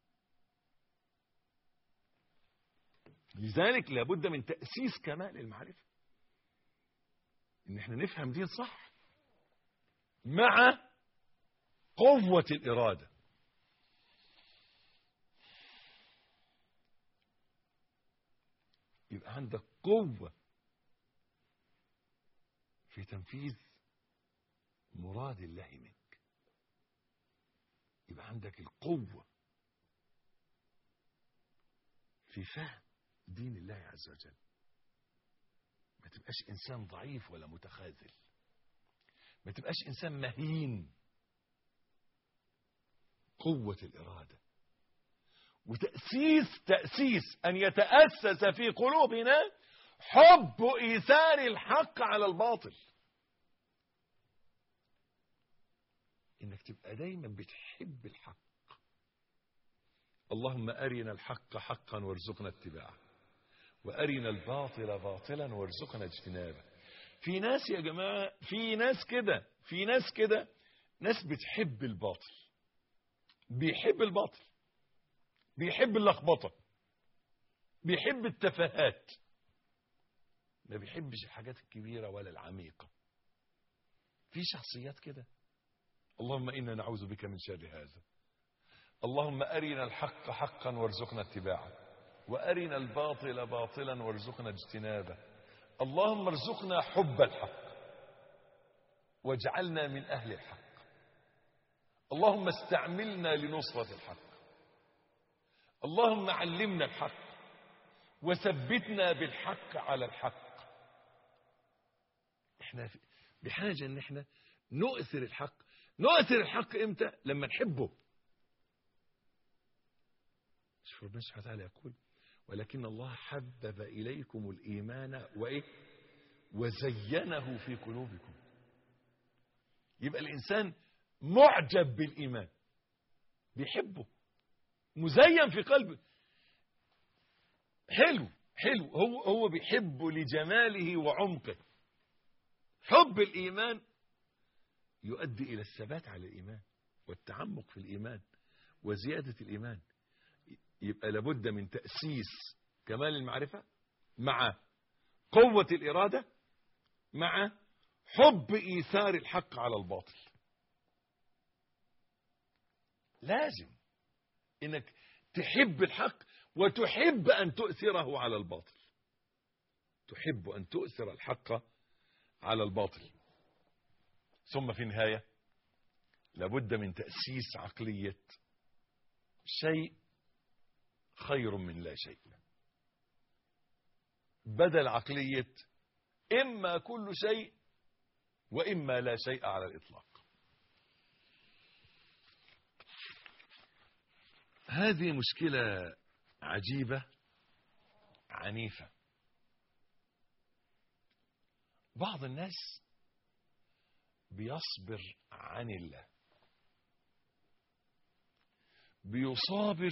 لذلك لابد من تأسيس كمال المعرفة ان احنا نفهم دين صح مع قوة الإرادة يبقى عندك قوة في تنفيذ مراد الله منك يبقى عندك القوة في فهم دين الله عز وجل ما تبقاش انسان ضعيف ولا متخاذل ما تبقاش انسان مهين قوة الإرادة وتأسيس تأسيس أن يتأسس في قلوبنا حب إيثار الحق على الباطل إنك تبقى دايما بتحب الحق اللهم أرنا الحق حقا وارزقنا اتباعه وأرنا الباطل باطلا وارزقنا اجتنابه في ناس يا جماعة في ناس كده في ناس كده ناس بتحب الباطل بيحب الباطل بيحب اللخبطة بيحب التفاهات ما بيحبش الحاجات الكبيرة ولا العميقة في شخصيات كده اللهم إنا نعوذ بك من شر هذا اللهم أرنا الحق حقا وارزقنا اتباعه وأرنا الباطل باطلا وارزقنا اجتنابه اللهم ارزقنا حب الحق واجعلنا من أهل الحق اللهم استعملنا لنصرة الحق اللهم علمنا الحق وثبتنا بالحق على الحق احنا بحاجة ان احنا نؤثر الحق نؤثر الحق امتى لما نحبه شوف ربنا سبحانه وتعالى يقول ولكن الله حبب إليكم الإيمان وإيه وزينه في قلوبكم يبقى الإنسان معجب بالإيمان بيحبه مزين في قلبه حلو حلو هو هو بيحبه لجماله وعمقه حب الإيمان يؤدي إلى الثبات على الإيمان والتعمق في الإيمان وزيادة الإيمان يبقى لابد من تأسيس كمال المعرفة مع قوة الإرادة مع حب إيثار الحق على الباطل لازم إنك تحب الحق وتحب أن تؤثره على الباطل تحب أن تؤثر الحق على الباطل ثم في النهاية لابد من تأسيس عقلية شيء خير من لا شيء بدل عقلية إما كل شيء وإما لا شيء على الإطلاق هذه مشكلة عجيبة عنيفة بعض الناس بيصبر عن الله بيصابر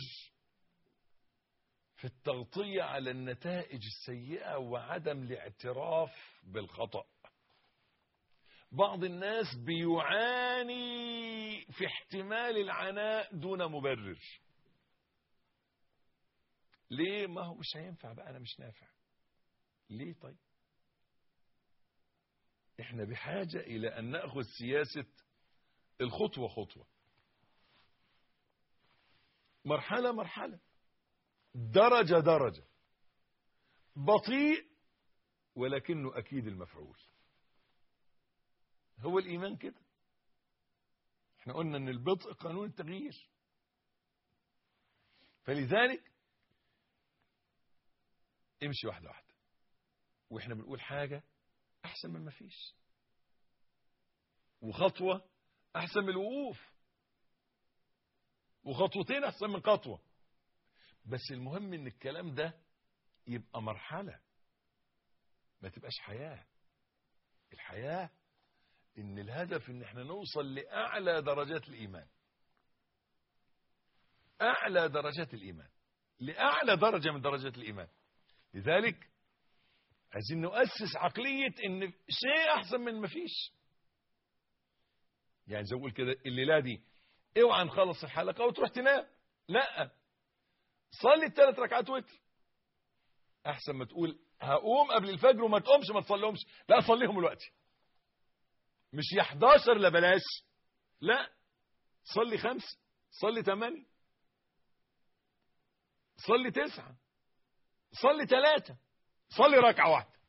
في التغطية على النتائج السيئة وعدم الاعتراف بالخطأ بعض الناس بيعاني في احتمال العناء دون مبرر ليه ما هو مش هينفع بقى انا مش نافع ليه طيب احنا بحاجة الى ان نأخذ سياسة الخطوة خطوة مرحلة مرحلة درجة درجة بطيء ولكنه أكيد المفعول هو الإيمان كده احنا قلنا ان البطء قانون التغيير فلذلك امشي واحدة واحدة واحنا بنقول حاجة احسن من ما فيش وخطوة احسن من الوقوف وخطوتين احسن من خطوة بس المهم ان الكلام ده يبقى مرحلة ما تبقاش حياة الحياة ان الهدف ان احنا نوصل لأعلى درجات الإيمان أعلى درجات الإيمان لأعلى درجة من درجات الإيمان لذلك عايزين نؤسس عقلية ان شيء احسن من ما فيش يعني زي اقول كده الليلة دي اوعى نخلص الحلقة وتروح تنام لا صلي الثلاث ركعات وتر احسن ما تقول هقوم قبل الفجر وما تقومش ما تصليهمش لا صليهم دلوقتي مش يا 11 لا بلاش لا صلي خمسة صلي ثمانية صلي تسعة صلي ثلاثة صلي ركعة واحدة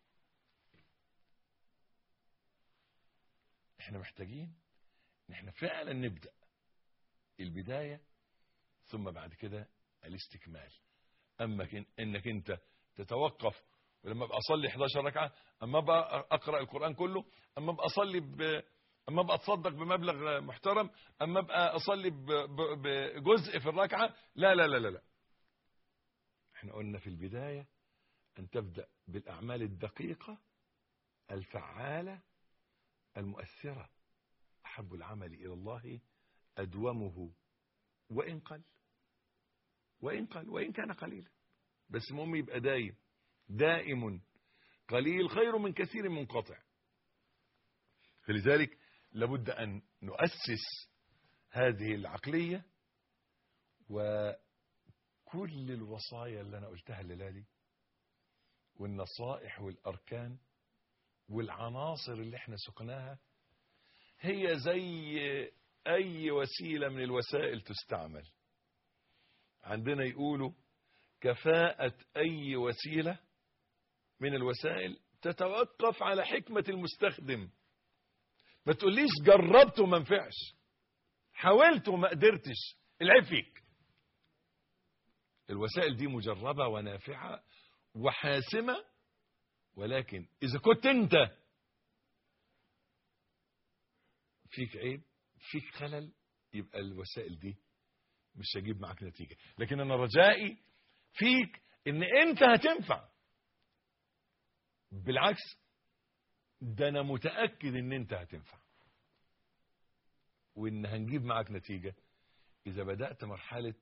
احنا محتاجين ان احنا فعلا نبدأ البداية ثم بعد كده الاستكمال اما كن انك انت تتوقف ولما ابقى اصلي 11 ركعه اما ابقى اقرا القران كله اما ابقى اصلي ب... اما ابقى اتصدق بمبلغ محترم اما ابقى اصلي ب... ب... بجزء في الركعه لا لا لا لا لا احنا قلنا في البدايه ان تبدا بالاعمال الدقيقه الفعاله المؤثره احب العمل الى الله ادومه وان قل وان قل وان كان قليلا بس المهم يبقى دايم دائم قليل خير من كثير منقطع فلذلك لابد أن نؤسس هذه العقلية وكل الوصايا اللي أنا قلتها الليلة دي والنصائح والأركان والعناصر اللي احنا سقناها هي زي أي وسيلة من الوسائل تستعمل عندنا يقولوا كفاءة أي وسيلة من الوسائل تتوقف على حكمة المستخدم ما تقوليش جربت وما نفعش حاولت وما قدرتش العيب فيك الوسائل دي مجربة ونافعة وحاسمة ولكن إذا كنت أنت فيك عيب فيك خلل يبقى الوسائل دي مش هجيب معاك نتيجة لكن أنا رجائي فيك ان انت هتنفع بالعكس ده انا متأكد ان انت هتنفع وان هنجيب معاك نتيجة اذا بدأت مرحلة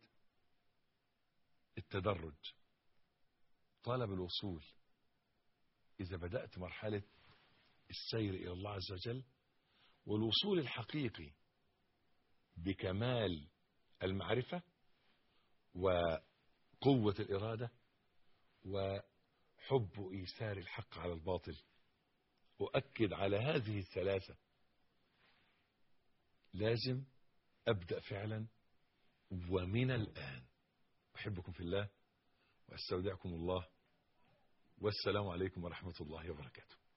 التدرج طلب الوصول اذا بدأت مرحلة السير الى الله عز وجل والوصول الحقيقي بكمال المعرفة وقوة الإرادة وحب إيثار الحق على الباطل أؤكد على هذه الثلاثة لازم أبدأ فعلا ومن الآن أحبكم في الله وأستودعكم الله والسلام عليكم ورحمة الله وبركاته